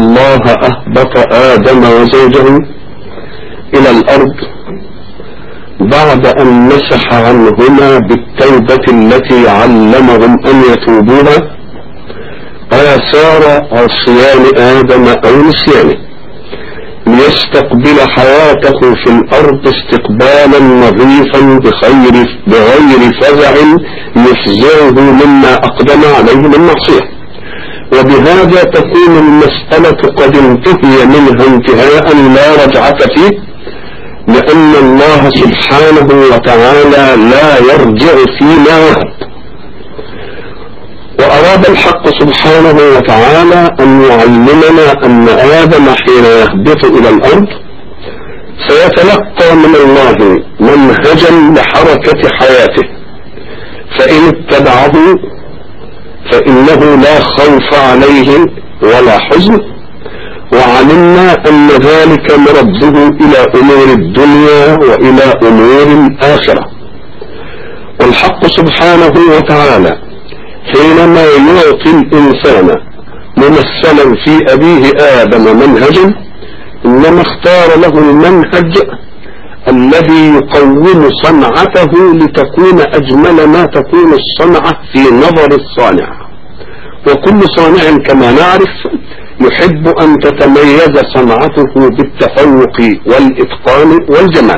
الله أهبط آدم وزوجه إلى الأرض بعد أن مسح عنهما بالتوبة التي علمهم أن يتوبوها آثار عصيان آدم أو نسيانه ليستقبل حياته في الأرض استقبالا نظيفا بخير بغير فزع يفزعه مما أقدم عليه من معصية وبهذا تكون المسألة قد انتهي منها انتهاء لا رجعة فيه لأن الله سبحانه وتعالى لا يرجع فيما وهب وأراد الحق سبحانه وتعالى أن يعلمنا أن آدم حين يهبط إلى الأرض سيتلقى من الله منهجا لحركة حياته فإن اتبعه فإنه لا خوف عليه ولا حزن وعلمنا أن ذلك مرده إلى أمور الدنيا وإلى أمور الآخرة والحق سبحانه وتعالى حينما يعطي الإنسان ممثلا في أبيه آدم منهجا إنما اختار له المنهج الذي يقوم صنعته لتكون أجمل ما تكون الصنعة في نظر الصانع وكل صانع كما نعرف يحب أن تتميز صنعته بالتفوق والإتقان والجمال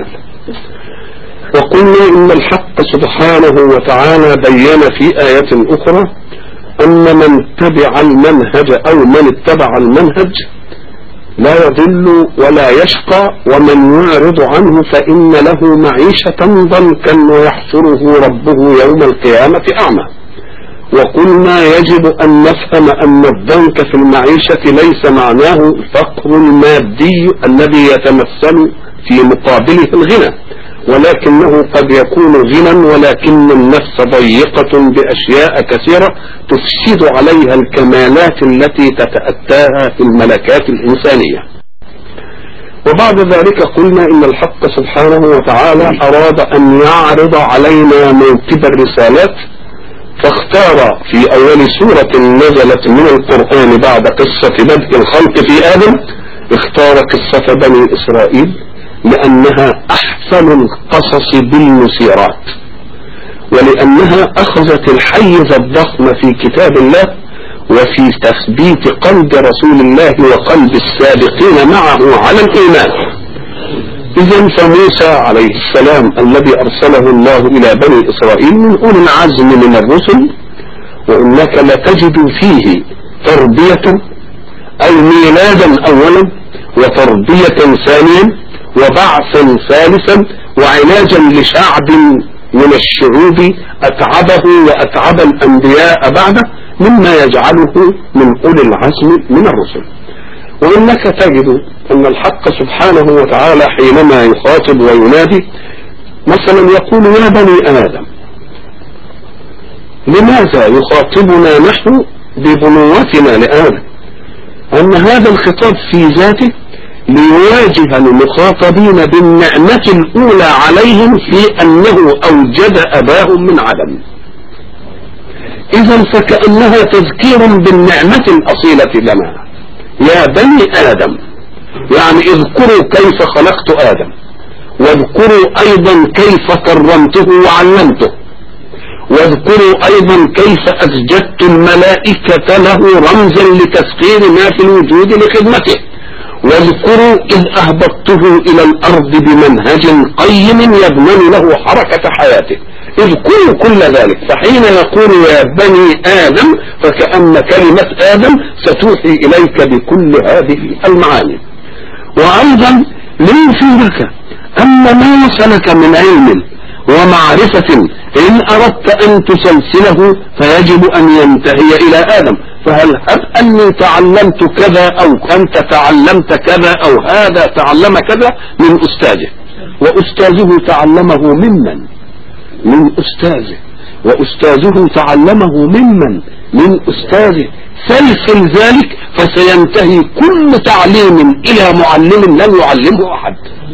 وقلنا إن الحق سبحانه وتعالى بين في آية أخرى أن من تبع المنهج أو من اتبع المنهج لا يضل ولا يشقى ومن يعرض عنه فإن له معيشة ضنكا ويحشره ربه يوم القيامة أعمى وقلنا يجب أن نفهم أن الضنك في المعيشة ليس معناه الفقر المادي الذي يتمثل في مقابله الغنى ولكنه قد يكون غنى ولكن النفس ضيقة بأشياء كثيرة تفسد عليها الكمالات التي تتأتاها في الملكات الإنسانية وبعد ذلك قلنا إن الحق سبحانه وتعالى أراد أن يعرض علينا موكب الرسالات فاختار في أول سورة نزلت من القرآن بعد قصة بدء الخلق في آدم اختار قصة بني إسرائيل لأنها أحسن القصص بالمسيرات ولأنها أخذت الحيز الضخم في كتاب الله وفي تثبيت قلب رسول الله وقلب السابقين معه على الإيمان إذا فموسى عليه السلام الذي أرسله الله إلى بني إسرائيل من أولي العزم من الرسل وإنك لتجد فيه تربية أي ميلادا أولا وتربية ثانيا وبعثا ثالثا وعلاجا لشعب من الشعوب أتعبه وأتعب الأنبياء بعده مما يجعله من أولي العزم من الرسل وإنك تجد أن الحق سبحانه وتعالى حينما يخاطب وينادي مثلا يقول يا بني آدم لماذا يخاطبنا نحن ببنوتنا لآدم أن هذا الخطاب في ذاته ليواجه المخاطبين بالنعمة الأولى عليهم في أنه أوجد أباهم من عدم إذا فكأنها تذكير بالنعمة الأصيلة لنا يا بني آدم يعني اذكروا كيف خلقت آدم واذكروا أيضا كيف كرمته وعلمته واذكروا أيضا كيف أسجدت الملائكة له رمزا لتسخير ما في الوجود لخدمته واذكروا إذ أهبطته إلى الأرض بمنهج قيم يضمن له حركة حياته اذكروا كل ذلك فحين يقول يا بني آدم فكأن كلمة آدم ستوحي إليك بكل هذه المعاني وأيضا ليفيدك أن ما وصلك من علم ومعرفة إن أردت أن تسلسله فيجب أن ينتهي إلى آدم فهل هب أني تعلمت كذا أو أنت تعلمت كذا أو هذا تعلم كذا من أستاذه وأستاذه تعلمه ممن من أستاذه وأستاذه تعلمه ممن من أستاذه سلسل ذلك فسينتهي كل تعليم إلى معلم لم يعلمه أحد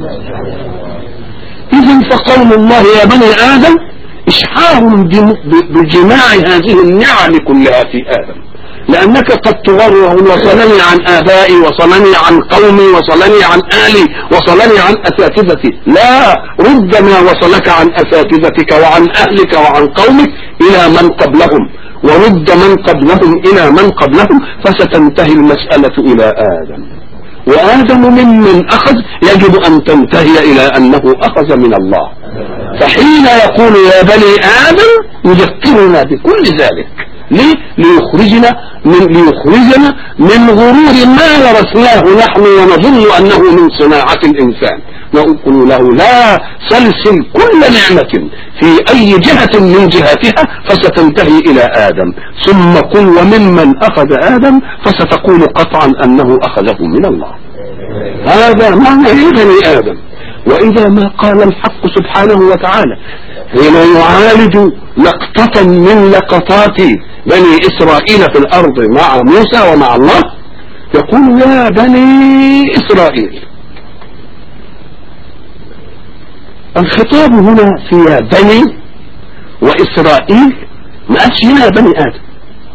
إذا فقول الله يا بني آدم إشعار بجماع هذه النعم كلها في آدم لأنك قد تغرر وصلني عن آبائي وصلني عن قومي وصلني عن آلي وصلني عن أساتذتي لا ربما وصلك عن أساتذتك وعن أهلك وعن قومك إلى من قبلهم ورد من قبلهم إلى من قبلهم فستنتهي المسألة إلى آدم وآدم ممن أخذ يجب أن تنتهي إلى أنه أخذ من الله فحين يقول يا بني آدم يذكرنا بكل ذلك ليه؟ ليخرجنا من ليخرجنا من غرور ما ورثناه نحن ونظن أنه من صناعة الإنسان نقول له لا سلسل كل نعمة في أي جهة من جهاتها فستنتهي إلى آدم ثم قل وممن أخذ آدم فستقول قطعا أنه أخذه من الله هذا معنى إيه بني آدم وإذا ما قال الحق سبحانه وتعالى حين يعالج لقطة من لقطات بني إسرائيل في الأرض مع موسى ومع الله يقول يا بني إسرائيل الخطاب هنا في يا بني وإسرائيل ما قالش هنا يا بني آدم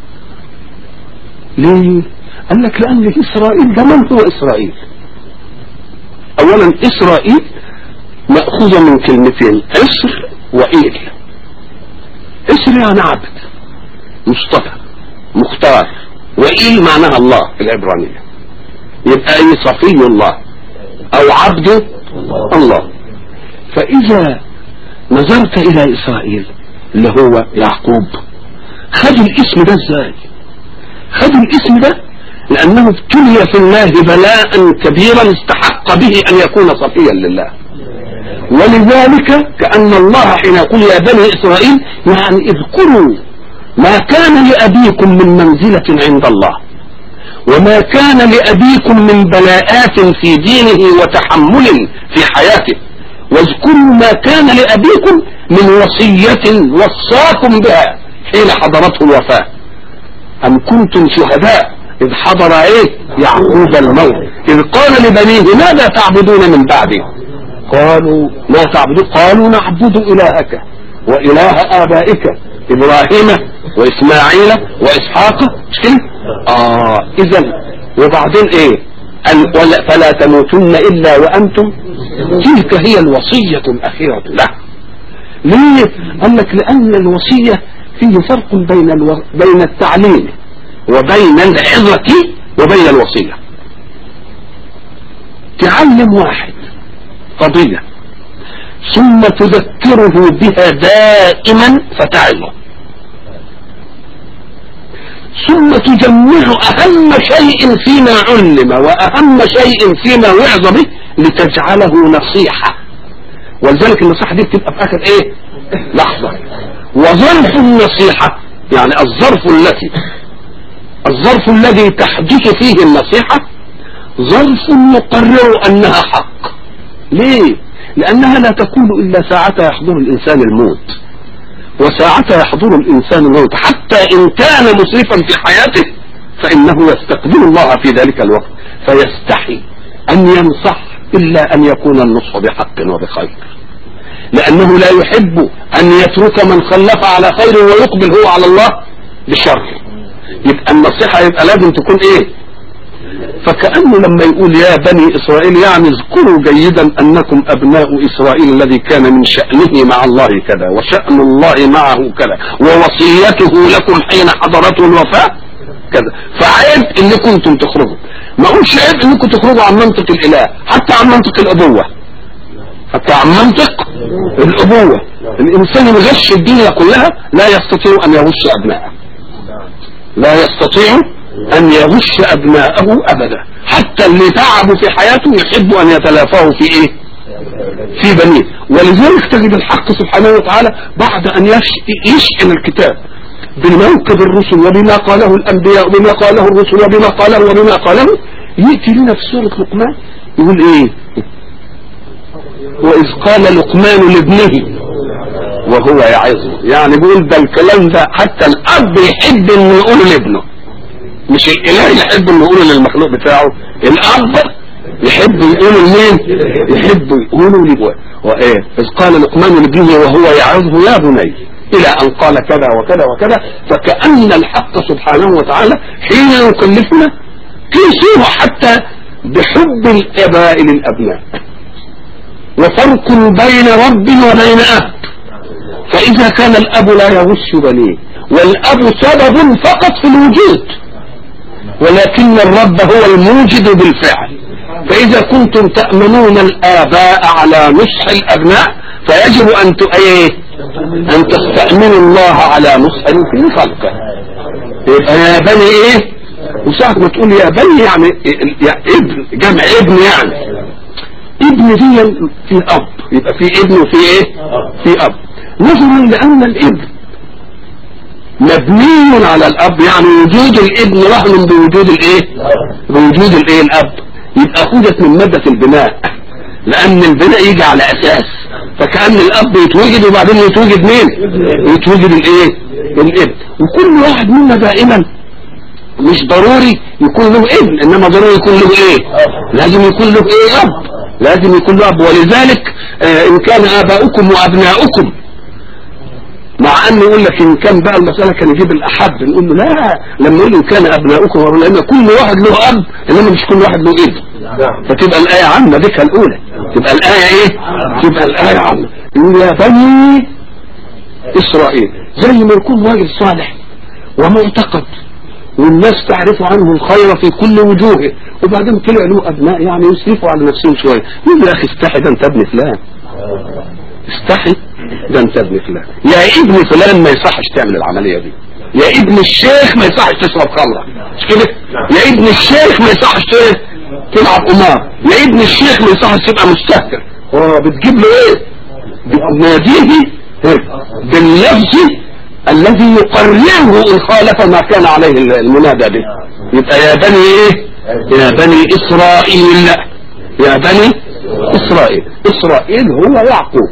ليه؟ قال لك لأن إسرائيل ده من هو إسرائيل؟ أولا إسرائيل مأخوذة من كلمتين إسر وإيل إسر يعني عبد مصطفى مختار وإيل معناها الله في العبرانية يبقى أي صفي الله أو عبد الله فإذا نظرت إلى إسرائيل اللي هو يعقوب خد الاسم ده ازاي خد الاسم ده لأنه ابتلي في الله بلاء كبيرا استحق به أن يكون صفيا لله ولذلك كأن الله حين يقول يا بني إسرائيل يعني اذكروا ما كان لأبيكم من منزلة عند الله وما كان لأبيكم من بلاءات في دينه وتحمل في حياته واذكروا ما كان لأبيكم من وصية وصاكم بها حين حضرته الوفاة أم كنتم شهداء إذ حضر إيه يعقوب الموت إذ قال لبنيه ماذا تعبدون من بعدي قالوا ما تعبدون قالوا نعبد إلهك وإله آبائك إبراهيم وإسماعيل وإسحاق مش كده؟ آه إذا وبعدين إيه أن ولا فلا تموتن إلا وأنتم تلك هي الوصية الأخيرة له ليه؟ قال لك لأن الوصية فيه فرق بين الو... بين التعليم وبين العظة وبين الوصية تعلم واحد قضية ثم تذكره بها دائما فتعظه ثم تجمع أهم شيء فيما علم وأهم شيء فيما وعظ به لتجعله نصيحة ولذلك النصيحة دي بتبقى في آخر إيه لحظة وظرف النصيحة يعني الظرف التي الظرف الذي تحدث فيه النصيحة ظرف يقرر أنها حق ليه لأنها لا تكون إلا ساعتها يحضر الإنسان الموت وساعتها يحضر الإنسان الموت حتى إن كان مسرفا في حياته فإنه يستقبل الله في ذلك الوقت فيستحي أن ينصح إلا أن يكون النصح بحق وبخير لأنه لا يحب أن يترك من خلف على خير ويقبل هو على الله بشر يبقى النصيحة يبقى لازم تكون إيه فكأنه لما يقول يا بني إسرائيل يعني اذكروا جيدا أنكم أبناء إسرائيل الذي كان من شأنه مع الله كذا وشأن الله معه كذا ووصيته لكم حين حضرته الوفاة كذا فعيب ان كنتم تخرجوا ما اقولش عيب انكم تخرجوا عن منطق الاله حتى عن منطق الابوه حتى عن منطق الابوه الانسان يغش الدنيا كلها لا يستطيع ان يغش ابنائه لا يستطيع ان يغش ابناءه ابدا حتى اللي تعبوا في حياته يحب ان يتلافاه في ايه في بنيه ولذلك تجد الحق سبحانه وتعالى بعد ان يشحن الكتاب بموكب الرسل وبما قاله الانبياء وبما قاله الرسل وبما قاله وبما قاله يأتي لنا في سورة لقمان يقول ايه واذ قال لقمان لابنه وهو يعظه يعني بيقول ده الكلام ده حتى الاب يحب انه يقوله لابنه مش الاله يحب انه يقوله للمخلوق بتاعه الاب يحب يقوله لمين يحب يقوله لابوه وايه اذ قال لقمان لابنه وهو يعظه يا بني إلى أن قال كذا وكذا وكذا فكأن الحق سبحانه وتعالى حين يكلفنا قيسوه حتى بحب الآباء للأبناء وفرق بين رب وبين أب فإذا كان الأب لا يغش بنيه والأب سبب فقط في الوجود ولكن الرب هو الموجد بالفعل فإذا كنتم تأمنون الآباء على نصح الأبناء فيجب أن ت... إيه؟ أن تستأمنوا الله على نصح في خلقه يبقى يا بني إيه وساعة ما تقول يا بني يعني يا ابن جمع ابن يعني ابن دي في أب يبقى في ابن وفي إيه في أب نظرا لأن الابن مبني على الاب يعني وجود الابن رهن بوجود الايه بوجود الايه الاب يبقى خدت من مادة البناء لان البناء يجي على اساس فكأن الاب يتوجد وبعدين يتوجد مين يتوجد الايه الابن وكل واحد منا دائما مش ضروري يكون له ابن انما ضروري يكون له ايه لازم يكون له ايه اب لازم يكون له اب ولذلك آه ان كان اباؤكم وابناؤكم مع انه يقول لك ان كان بقى المسألة كان يجيب الاحب نقول له لا لما يقول ان كان ابناؤكم لان كل واحد له اب انما مش كل واحد له ابن فتبقى الاية عامة ذكر الاولى تبقى الاية ايه تبقى الاية عامة يقول يا بني اسرائيل زي ما يكون راجل صالح ومعتقد والناس تعرف عنه الخير في كل وجوهه وبعدين طلع له ابناء يعني يسرفوا على نفسهم شويه يقول يا اخي استحي ده انت ابن فلان استحي ده انت ابن فلان يا ابن فلان ما يصحش تعمل العملية دي يا ابن الشيخ ما يصحش تشرب خمرة مش كده يا ابن الشيخ ما يصحش تلعب قمار يا ابن الشيخ ما يصحش تبقى مستهتر اه بتجيب له ايه بتناديه باللفظ الذي يقرره ان خالف ما كان عليه المنادى به يبقى يا بني ايه يا بني اسرائيل يا بني اسرائيل اسرائيل هو يعقوب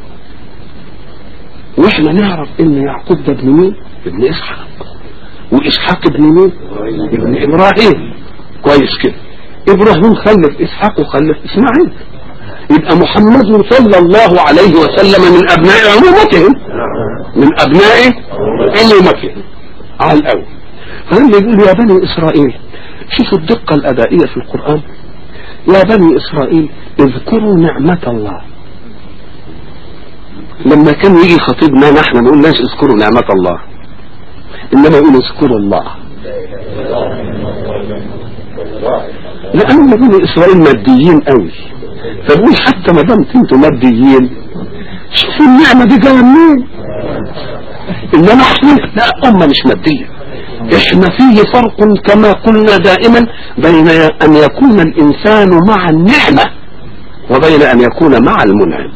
واحنا نعرف ان يعقوب ده ابن مين ابن اسحاق واسحاق ابن مين ابن ابراهيم كويس كده ابراهيم خلف اسحاق وخلف اسماعيل يبقى محمد صلى الله عليه وسلم من ابناء عمومتهم من ابناء عمومتهم على الاول فلما يقول يا بني اسرائيل شوفوا الدقة الادائية في القرآن يا بني اسرائيل اذكروا نعمة الله لما كان يجي خطيبنا نحن ما نقولناش اذكروا نعمة الله انما يقول اذكروا الله لان بني اسرائيل ماديين قوي فبقول حتى ما دام انتوا ماديين شوفوا النعمة دي جاية منين انما احنا لا امة مش مادية احنا فيه فرق كما قلنا دائما بين ان يكون الانسان مع النعمة وبين ان يكون مع المنعم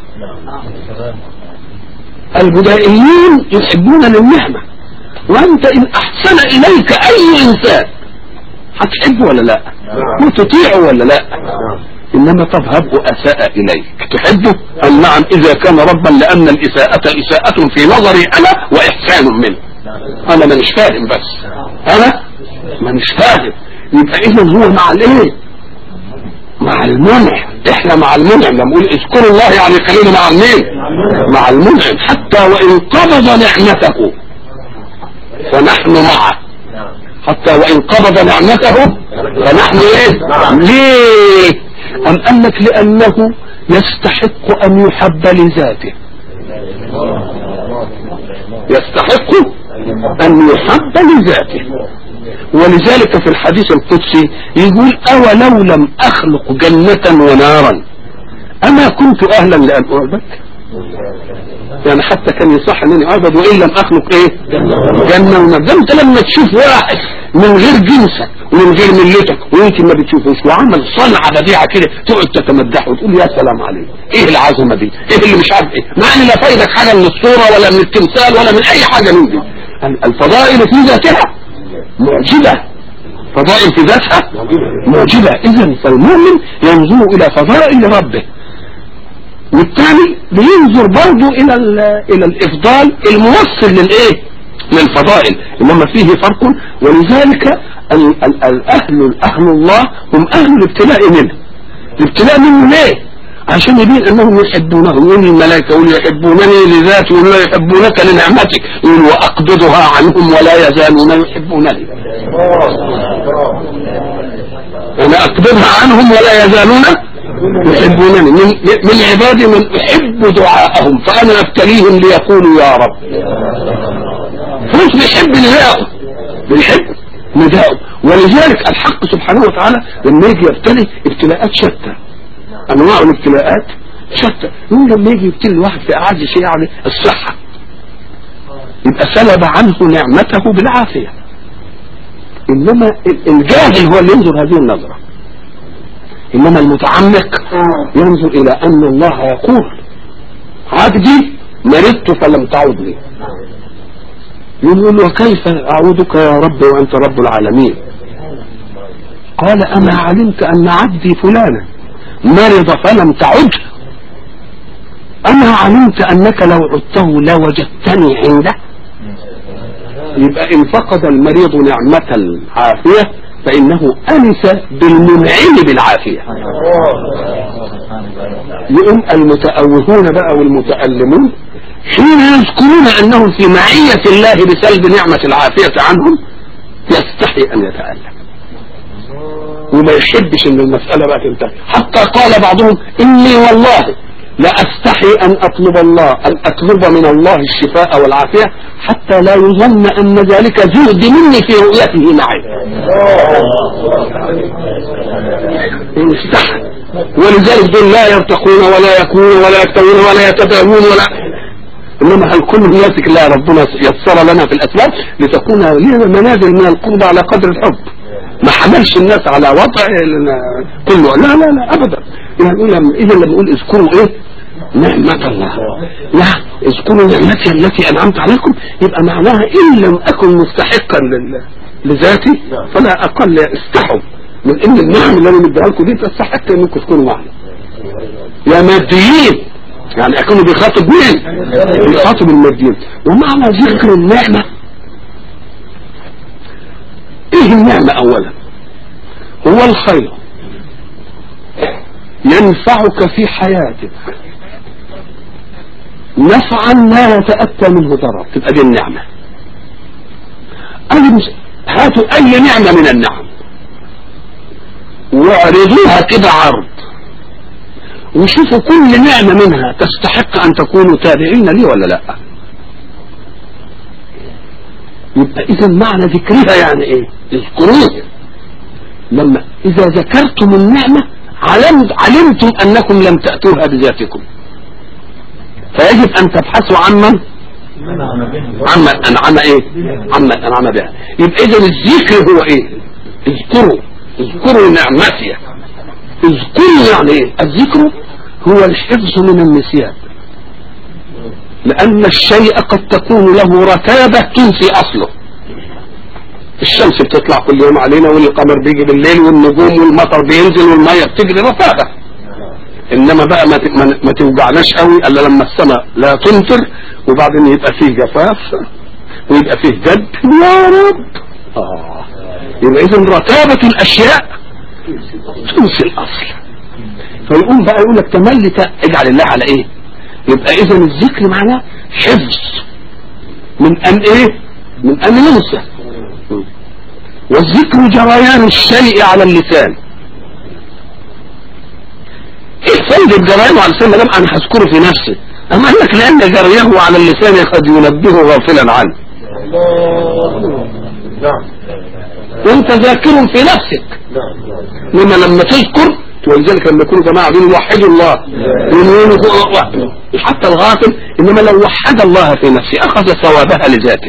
البدائيين يحبون للنعمة وانت ان احسن اليك اي انسان هتحبه ولا لا وتطيعه ولا لا انما تذهب اساء اليك تحبه قال نعم اذا كان ربا لان الاساءة اساءة في نظري انا واحسان منه انا مانيش فاهم بس انا مانيش فاهم يبقى اذا هو مع الايه مع المنعم احنا مع المنعم لما نقول اذكروا الله يعني خلينا مع المين مع المنعم حتى وان قبض نعمته فنحن معه حتى وان قبض نعمته فنحن ايه ليه ام قال لك لانه يستحق ان يحب لذاته يستحق ان يحب لذاته ولذلك في الحديث القدسي يقول أولو لم أخلق جنة ونارا أما كنت أهلا لأن أعبد يعني حتى كان يصح أنني أعبد وإن لم أخلق إيه جنة ونار ده أنت لما تشوف واحد من غير جنسك ومن غير ملتك ويمكن ما بتشوفوش وعمل صنعة بديعة كده تقعد تتمدحه وتقول يا سلام عليك ايه العظمة دي ايه اللي مش عارف ايه مع ان لا فايدك حاجة من الصورة ولا من التمثال ولا من اي حاجة من دي الفضائل في ذاتها معجبة فضائل في ذاتها معجبة اذا فالمؤمن ينظر الى فضائل ربه والثاني بينظر برضه الى الى الافضال الموصل للايه للفضائل انما فيه فرق ولذلك ال ال الاهل اهل الله هم اهل الابتلاء منه الابتلاء منه ليه عشان يبين انهم يحبونه يقول الملائكه يقول يحبونني لذاتي يقول لا يحبونك لنعمتك يقول واقبضها عنهم ولا يزالون يحبونني انا اقبضها عنهم ولا يزالون يحبونني من, من عبادي من احب دعاءهم فانا ابتليهم ليقولوا يا رب فمش بيحب نداءه بيحب نداءه ولذلك الحق سبحانه وتعالى لما يجي يبتلي ابتلاءات شتى انواع الابتلاءات شتى يقول لما يجي يبتلي الواحد في اعز شيء يعني الصحه يبقى سلب عنه نعمته بالعافيه انما الجاهل هو اللي ينظر هذه النظره انما المتعمق ينظر الى ان الله يقول عبدي مرضت فلم تعودني يقول وكيف اعودك يا رب وانت رب العالمين قال اما علمت ان عبدي فلانا مرض فلم تعده اما علمت انك لو عدته لوجدتني عنده يبقى ان فقد المريض نعمة العافية فانه انس بالمنعم بالعافية يقوم المتأوهون بقى والمتألمون حين يذكرون انهم في معية الله بسلب نعمة العافية عنهم يستحي ان يتألم وما يحبش ان المسألة بقى تنتهي حتى قال بعضهم اني والله لا استحي ان اطلب الله ان اطلب من الله الشفاء والعافية حتى لا يظن ان ذلك زهد مني في رؤيته معي استحي ولذلك دول لا يرتقون ولا يكونون ولا يكتوون ولا يتداوون ولا انما هل كل ماسك لا ربنا يسر لنا في الاسباب لتكون لنا منازل من القرب على قدر الحب ما حملش الناس على وضع كله لا لا لا ابدا يعني اذا لما نقول اذكروا ايه نعمة الله لا اذكروا نعمتي التي انعمت عليكم يبقى معناها ان لم اكن مستحقا لذاتي فلا اقل استحوا من ان النعم اللي انا مديها لكم دي تستحق انكم تكونوا معنا يا ماديين يعني اكونوا بيخاطب مين بيخاطب الماديين ومعنى ذكر النعمة ايه النعمة اولا هو الخير ينفعك في حياتك نفعا لا يتأتى منه ضرر تبقى دي النعمة هاتوا اي نعمة من النعم واعرضوها كده عرض وشوفوا كل نعمة منها تستحق ان تكونوا تابعين لي ولا لا يبقى اذا معنى ذكرها يعني ايه اذكروه لما اذا ذكرتم النعمة علمت علمتم انكم لم تأتوها بذاتكم فيجب ان تبحثوا عمن عما انعم ايه عما انعم بها يبقى اذا الذكر هو ايه اذكروا اذكروا نعمتي اذكروا يعني ايه الذكر هو الحفظ من النسيان لان الشيء قد تكون له رتابة تنسي اصله الشمس بتطلع كل يوم علينا والقمر بيجي بالليل والنجوم والمطر بينزل والمية بتجري رتابة انما بقى ما ما توجعناش قوي الا لما السماء لا تمطر وبعدين يبقى فيه جفاف ويبقى فيه جد يا رب آه. يبقى اذا رتابة الاشياء تنسي الاصل فيقوم بقى يقول لك تملي اجعل الله على ايه يبقى اذا الذكر معناه حفظ من ان ايه من ان ينسى والذكر جريان الشيء على اللسان ايه فايدة جريانه على اللسان ما دام انا هذكره في نفسي اما قال لك لان جريه على اللسان قد ينبهه غافلا عنه وانت ذاكر في نفسك لما لما تذكر ولذلك لما يكونوا جماعة دول يوحدوا الله يقولوا حتى الغافل انما لو وحد الله في نفسه اخذ ثوابها لذاته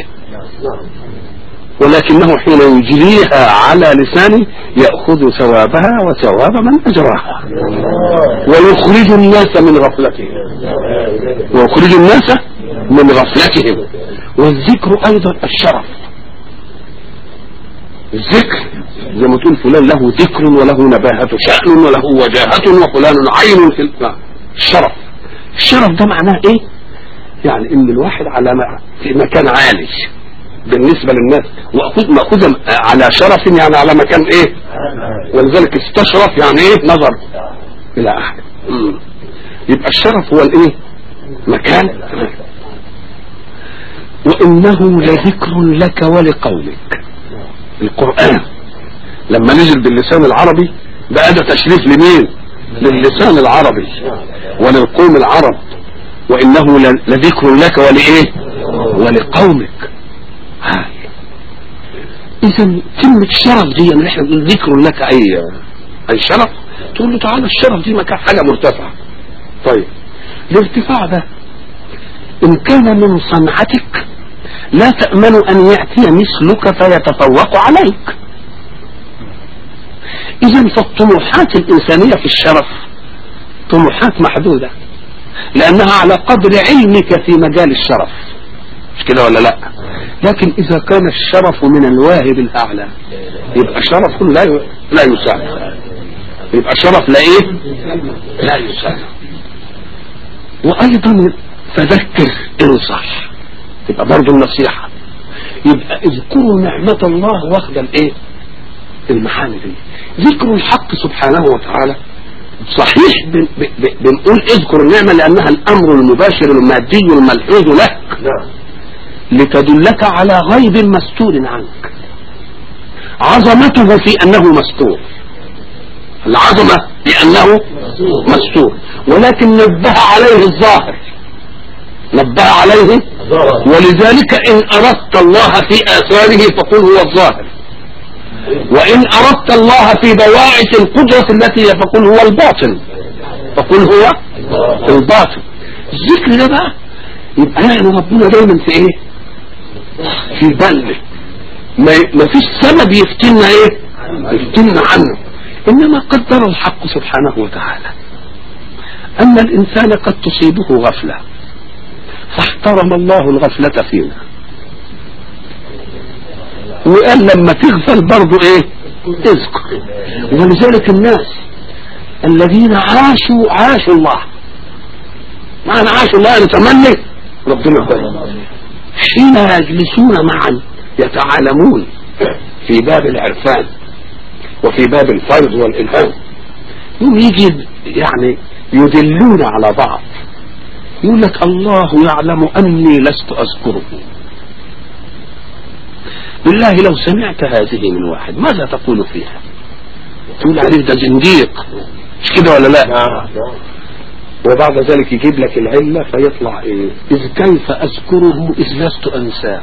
ولكنه حين يجريها على لسانه يأخذ ثوابها وثواب من أجراها ويخرج الناس من غفلتهم ويخرج الناس من غفلتهم والذكر أيضا الشرف الذكر زي ما تقول فلان له ذكر وله نباهة شأن وله وجاهة وفلان عين في الشرف الشرف ده معناه ايه يعني ان الواحد على في مكان عالي بالنسبة للناس مأخوذ على شرف يعني على مكان ايه ولذلك استشرف يعني ايه نظر الى احد يبقى الشرف هو الايه مكان وانه لذكر لك ولقومك القرآن لما نزل باللسان العربي بقى ده تشريف لمين للسان العربي وللقوم العرب وانه لذكر لك ولايه ولقومك هاي اذا كلمة شرف دي يعني احنا بنقول ذكر لك اي اي شرف تقول له تعالى الشرف دي مكان حاجة مرتفعة طيب الارتفاع ده ان كان من صنعتك لا تأمن ان يأتي مثلك فيتفوق عليك اذا فالطموحات الانسانية في الشرف طموحات محدودة لانها على قدر علمك في مجال الشرف مش كده ولا لا لكن اذا كان الشرف من الواهب الاعلى يبقى شرف لا ي... لا يساوي يبقى شرف لا ايه لا يساوي وايضا فذكر انصح يبقى برضه النصيحة يبقى اذكروا نعمة الله واخد الايه المحامي دي ذكر الحق سبحانه وتعالى صحيح بن ب بنقول اذكر النعمة لانها الامر المباشر المادي الملحوظ لك لتدلك على غيب مستور عنك عظمته في انه مستور العظمة بانه مستور ولكن نبه عليه الظاهر نبه عليه ولذلك ان اردت الله في اثاره فقل هو الظاهر وان اردت الله في بواعث القدرة التي فقل هو الباطن فقل هو الباطن الذكر ده بقى يبقى يعني ربنا دايما في ايه في بالنا ما, ما فيش سبب يفتنا ايه يفتنا عنه انما قدر الحق سبحانه وتعالى ان الانسان قد تصيبه غفلة فاحترم الله الغفلة فينا وقال لما تغفل برضو ايه اذكر ولذلك الناس الذين عاشوا عاشوا الله معنى عاشوا الله نتمنى ربنا يقول حين يجلسون معا يتعالمون في باب العرفان وفي باب الفرض والإلهام يوم يجي يعني يدلون على بعض يقول لك الله يعلم أني لست أذكره بالله لو سمعت هذه من واحد ماذا تقول فيها تقول عليه ده زنديق مش كده ولا لا وبعد ذلك يجيب لك العلة فيطلع ايه اذ كيف اذكره اذ لست انساه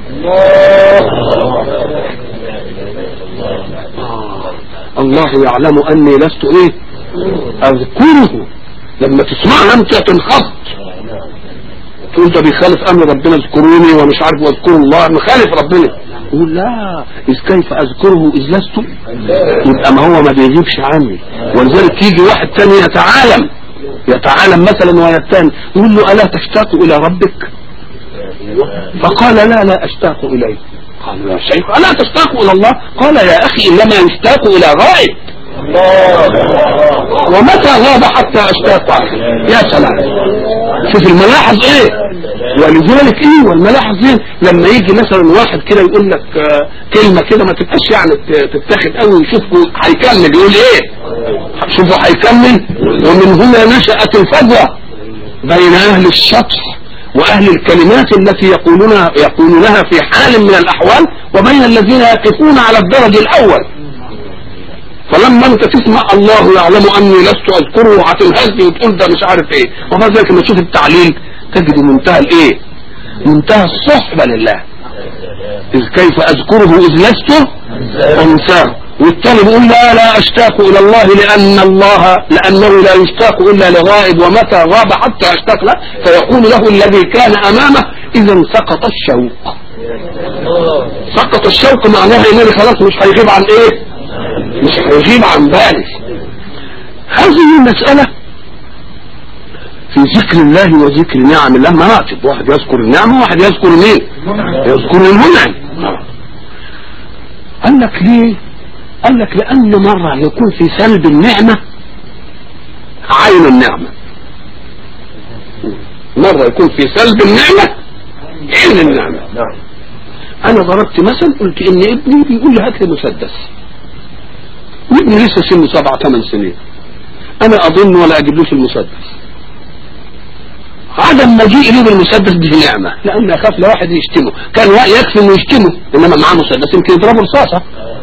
آه. الله يعلم اني لست ايه اذكره لما تسمعها انت تنخفض تقول ده بيخالف امر ربنا اذكروني ومش عارف واذكروا الله مخالف ربنا يقول لا اذ كيف اذكره اذ لست يبقى ما هو ما بيجيبش عني ولذلك يجي واحد تاني يتعالم يتعالم مثلا ويتان يقول له ألا تشتاق إلى ربك فقال لا لا أشتاق إليه قال يا شيخ ألا تشتاق إلى الله قال يا أخي إنما يشتاق إلى غائب ومتى غاب حتى أشتاق عليه يا سلام شوف الملاحظ ايه ولذلك ايه والملاحظ ايه لما يجي مثلا واحد كده يقول لك آه كلمة كده ما تبقاش يعني تتاخد قوي ويشوفه هيكمل يقول ايه شوفوا هيكمل ومن هنا نشأت الفجوة بين اهل الشطح واهل الكلمات التي يقولونها يقولونها في حال من الاحوال وبين الذين يقفون على الدرج الاول فلما انت تسمع الله يعلم اني لست اذكره وهتنهز وتقول ده مش عارف ايه وبعد ذلك لما تشوف التعليل تجد منتهى الايه منتهى الصحبة لله اذ كيف اذكره اذ لست انساه والتاني بيقول لا لا اشتاق الى الله لان الله لانه لا يشتاق الا لغائب ومتى غاب حتى اشتاق له فيقول له الذي كان امامه اذا سقط الشوق سقط الشوق معناها انني خلاص مش هيغيب عن ايه مش هيغيب عن بالي هذه المسألة في ذكر الله وذكر نعم الله مراتب واحد يذكر النعمة وواحد يذكر مين يذكر المنعم قال لك ليه قال لك لأن مرة يكون في سلب النعمة عين النعمة مرة يكون في سلب النعمة عين النعمة أنا ضربت مثل قلت إن ابني بيقول لي هات لي مسدس وابني لسه سنه سبعة ثمان سنين انا اظن ولا اجيبلوش المسدس عدم مجيء لي بالمسدس دي نعمة لأن أخاف لو واحد يشتمه كان يكفي إنه يشتمه إنما معاه مسدس يمكن يضربه رصاصة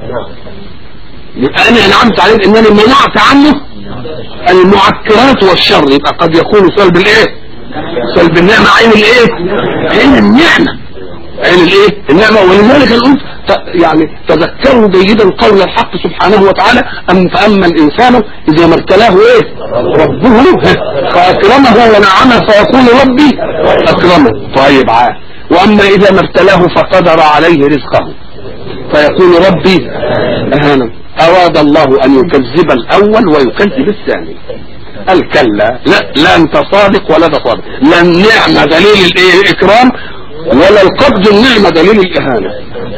يبقى أنا أنعمت عليه إنني منعت عنه المعكرات والشر يبقى قد يكون سلب الإيه؟ سلب النعمة عين الإيه؟ عين النعمة عين الإيه؟ النعمة ولذلك الأنف يعني تذكروا جيدا قول الحق سبحانه وتعالى أم فأما الإنسان إذا ما ابتلاه إيه ربه فأكرمه ونعمه فيقول ربي أكرمه طيب عاد وأما إذا ما ابتلاه فقدر عليه رزقه فيقول ربي أهانا أراد الله أن يكذب الأول ويكذب الثاني قال كلا لا لا أنت صادق ولا ده صادق لا النعمة دليل الإكرام ولا القبض النعمة دليل الإهانة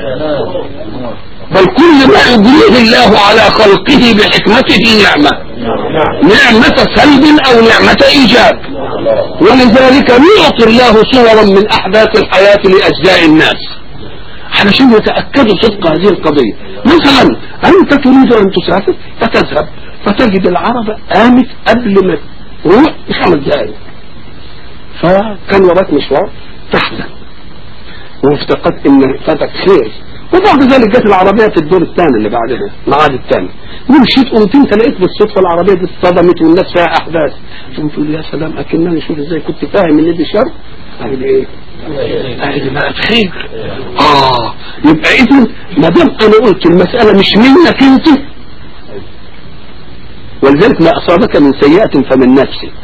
بل كل ما يجريه الله على خلقه بحكمته نعمة نعمة سلب أو نعمة إيجاب ولذلك يعطي الله صورا من أحداث الحياة لأجزاء الناس علشان يتأكدوا صدق هذه القضية مثلا أنت تريد أن تسافر فتذهب فتجد العرب قامت قبل ما تروح بخمس دقائق فكان وراك مشوار تحزن وافتقدت ان فاتك خير وبعد ذلك جت العربية في الدور الثاني اللي بعدها الميعاد الثاني ومشيت قمت انت لقيت بالصدفة العربية دي اتصدمت والناس فيها احداث قمت تقول يا سلام اكنني شوف ازاي كنت فاهم ان دي شر قال ايه قال دي بقت خير اه يبقى اذا ما دام انا قلت المسألة مش منك انت ولذلك ما اصابك من سيئة فمن نفسك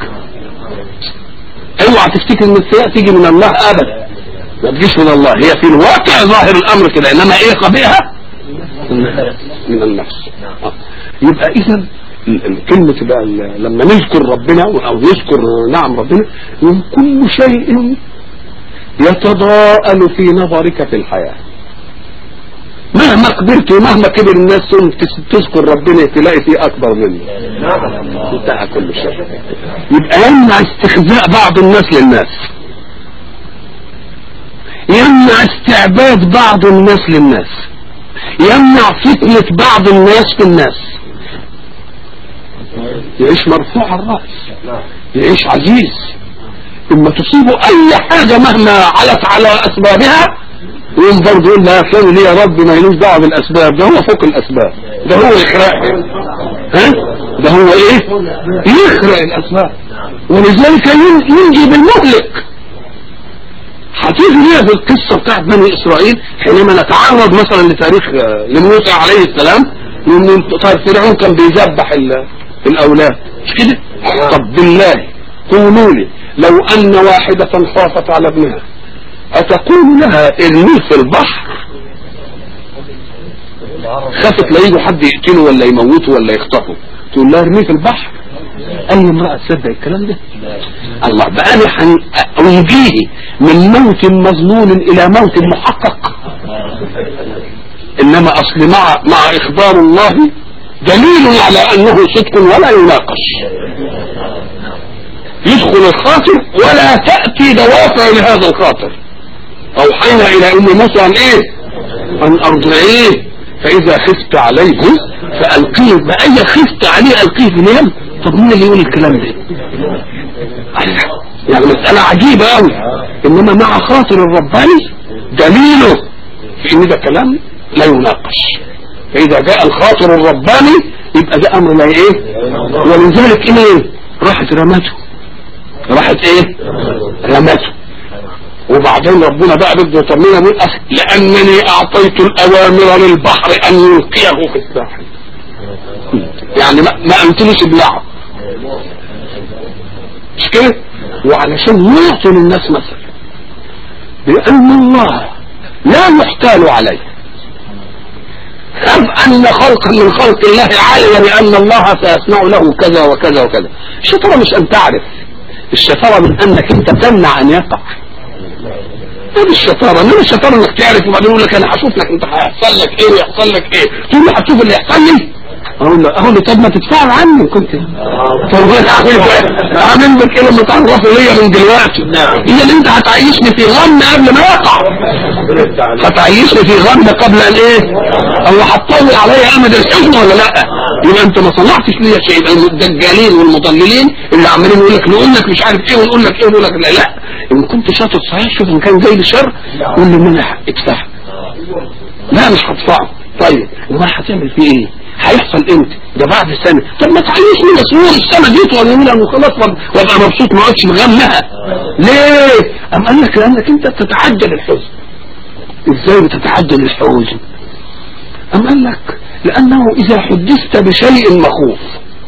اوعى تفتكر ان السيئة تيجي من الله ابدا ما تجيش من الله هي في الواقع ظاهر الامر كده انما ايه قبيحة من النفس آه. يبقى اذا كلمة بقى لما نذكر ربنا او نذكر نعم ربنا من كل شيء يتضاءل في نظرك في الحياة مهما كبرت ومهما كبر الناس تذكر ربنا تلاقي فيه اكبر منه انتهى كل شيء يبقى يمنع استخزاء بعض الناس للناس يمنع استعباد بعض الناس للناس يمنع فتنة بعض الناس في الناس يعيش مرفوع الرأس يعيش عزيز اما تصيبه اي حاجة مهما علت على اسبابها يقوم برضه يقول لا فلان ليه يا رب ما يلوش دعوه بالاسباب ده هو فوق الاسباب ده هو يخرقها ها ده هو ايه يخرق الاسباب ولذلك ينجي بالمهلك هتيجي ليه في القصة بتاعت بني اسرائيل حينما نتعرض مثلا لتاريخ لموسى عليه السلام لان فرعون كان بيذبح الاولاد مش كده طب بالله قولوا لي لو ان واحدة خافت على ابنها اتقول لها ارميه في البحر خافت لا يجوا حد يقتله ولا يموته ولا يخطفه تقول لها ارميه في البحر اي امرأة تصدق الكلام ده الله بقى انا انجيه من موت مظنون الى موت محقق انما اصل مع مع اخبار الله دليل على انه صدق ولا يناقش يدخل الخاطر ولا تأتي دوافع لهذا الخاطر اوحينا الى ام موسى ان ايه ان ارضعيه فاذا خفت عليه فالقيه بأي خفت عليه القيه في اليم طب مين اللي يقول الكلام ده يعني مسألة عجيبة قوي انما مع خاطر الرباني دليله في ان ده كلام لا يناقش فاذا جاء الخاطر الرباني يبقى ده امر لا ايه ولذلك ايه راحت رمته راحت ايه رمته وبعدين ربنا بقى بده يطمنا من أخ لانني اعطيت الاوامر للبحر ان يلقيه في الساحل يعني ما, ما امتلش بلعب مش كده وعلشان يعطي للناس مثل بان الله لا يحتال عليه أم أن خلقا من خلق الله عالم بأن الله سيصنع له كذا وكذا وكذا الشطارة مش أن تعرف الشطارة من أنك أنت تمنع أن يقع هذه الشطارة انما الشطارة انك تعرف وبعدين يقول لك انا هشوف لك انت هيحصل لك ايه ويحصل لك ايه تقول له هتشوف اللي يحصل لي اقول له اقول له طب ما تدفع عني كنت طب انا اعمل لك ايه لما تعرفوا ليا من دلوقتي هي اللي انت هتعيشني في غم قبل ما يقع هتعيشني في غم قبل ان ايه الله هتطول عليا امد الحزن ولا لا يبقى انت ما صنعتش ليا شيء يبقى الدجالين والمضللين اللي عمالين يقول لك نقول لك مش عارف ايه ونقول لك ايه ونقول لك لا لا ان كنت شاطر صحيح شوف ان كان جاي لي شر قول لي منع ادفع لا مش هدفعه طيب وما هتعمل فيه ايه هيحصل امتى ده بعد سنة طب ما تعيشني مسؤول السنة دي طول يمينها وخلاص وابقى مبسوط ما اقعدش مغمها ليه ام قال لك لانك انت بتتعجل الحزن ازاي بتتعجل الحزن ام قال لك لانه اذا حدثت بشيء مخوف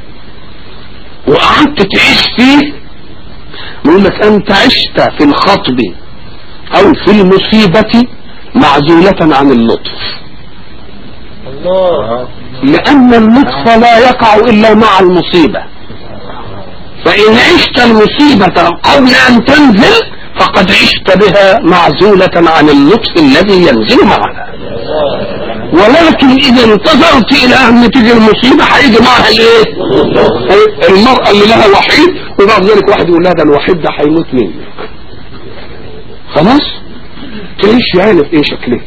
وقعدت تعيش فيه يقول لك انت عشت في الخطب او في المصيبة معزولة عن اللطف الله لأن اللطف لا يقع إلا مع المصيبة فإن عشت المصيبة قبل أن تنزل فقد عشت بها معزولة عن اللطف الذي ينزل معها ولكن إذا انتظرت إلى أن تيجي المصيبة هيجي معها الإيه؟ المرأة اللي لها وحيد وبعد ذلك واحد يقول لها ده الوحيد ده هيموت منك خلاص تعيش يعني في إيه شكله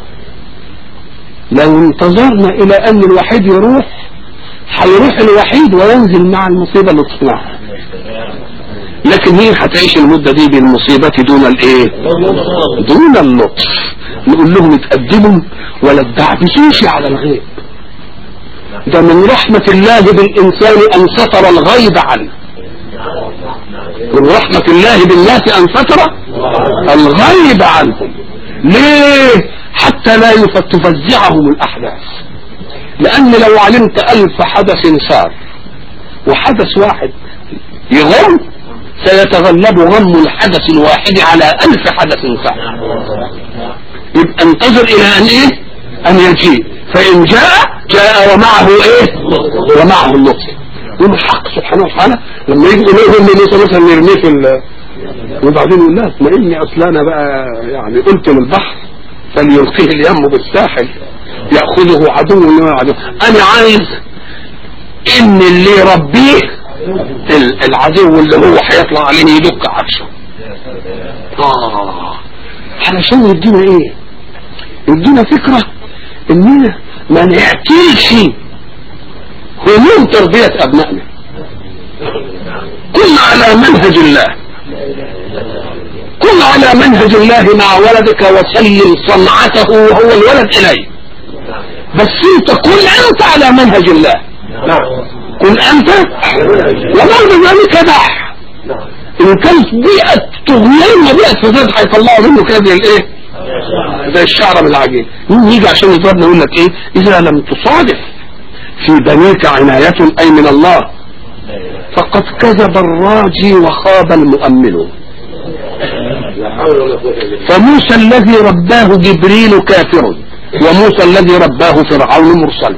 لو انتظرنا الى ان الوحيد يروح هيروح الوحيد وينزل مع المصيبة اللي تصنعها لكن مين هتعيش المدة دي بالمصيبة دون الايه دون اللطف نقول لهم اتقدموا ولا تدعبسوش على الغيب ده من رحمة الله بالإنسان أن ستر الغيب عنه من رحمة الله بالناس أن ستر الغيب عنهم ليه حتى لا يف- تفزعهم الأحداث لأن لو علمت ألف حدث صار وحدث واحد يغم سيتغلب غم الحدث الواحد على ألف حدث صار يبقى انتظر إلى أن إيه أن يجيء فإن جاء جاء ومعه إيه ومعه اللطف يوم الحق سبحانه وتعالى لما يجي إليه اللي موسى مثلا يرميه في ال- وبعدين يقول لا اطمئني اصل انا بقى يعني قلت للبحر فليلقيه اليم بالساحل ياخذه عدو من عدو انا عايز ان اللي يربيه ال- العدو اللي هو هيطلع عليه يدق عرشه اه علشان يدينا ايه يدينا فكره اننا ما نعتلش هموم تربيه ابنائنا كن على منهج الله كن على منهج الله مع ولدك وسلم صنعته وهو الولد إليه بس انت كن انت على منهج الله كن انت وبعد ذلك دع ان كانت بيئة طغيان وبيئة فساد هيطلعوا منه كده زي الايه زي الشعر من العجين مين يجي عشان يضربنا يقول لك ايه اذا لم تصادف في بنيك عناية اي من الله فقد كذب الراجي وخاب المؤمل فموسى الذي رباه جبريل كافر وموسى الذي رباه فرعون مرسل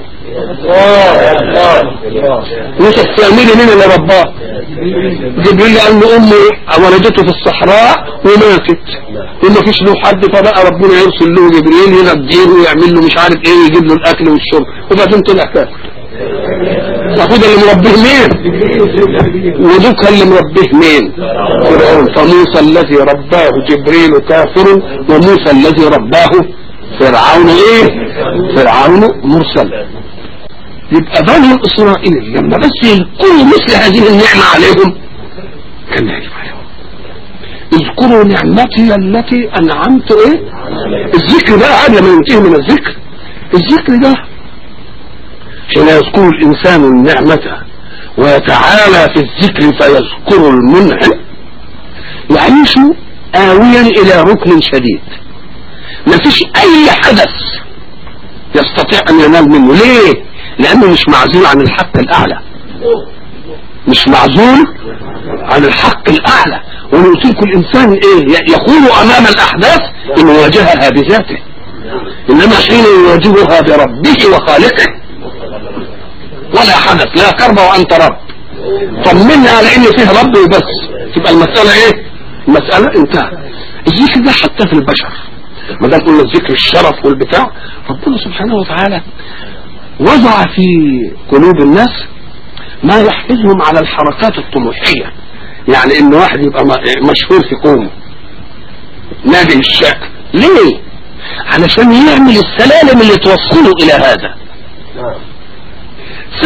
موسى السامري مين اللي رباه جبريل قال له امه ولدته في الصحراء وماتت وما فيش له حد فبقى ربنا يرسل له جبريل ينجيه ويعمل له مش عارف ايه ويجيب له الاكل والشرب وبعدين طلع كافر المفروض اللي مربيه مين ودوك اللي مربيه مين فرعون فموسى الذي رباه جبريل كافر وموسى الذي رباه فرعون ايه فرعون مرسل يبقى بني اسرائيل لما بس يذكروا مثل هذه النعمة عليهم كان يجب عليهم اذكروا نعمتي التي انعمت ايه الذكر بقى قبل ما ينتهي من الذكر الذكر ده حين يذكر الإنسان النعمة ويتعالى في الذكر فيذكر المنعم يعيش آويا إلى ركن شديد ما فيش أي حدث يستطيع أن ينال منه ليه؟ لأنه مش معزول عن الحق الأعلى مش معزول عن الحق الأعلى ونؤتيك الإنسان إيه؟ يخون أمام الأحداث إن يواجهها بذاته إنما حين يواجهها بربه وخالقه ولا حدث لا كرب وانت رب طمنا على ان فيه رب وبس تبقى المسألة ايه المسألة انتهى الذكر ده حتى في البشر ما دام قلنا الذكر الشرف والبتاع ربنا سبحانه وتعالى وضع في قلوب الناس ما يحفزهم على الحركات الطموحية يعني ان واحد يبقى مشهور في قومه نادي الشعب ليه علشان يعمل السلالم اللي توصله الى هذا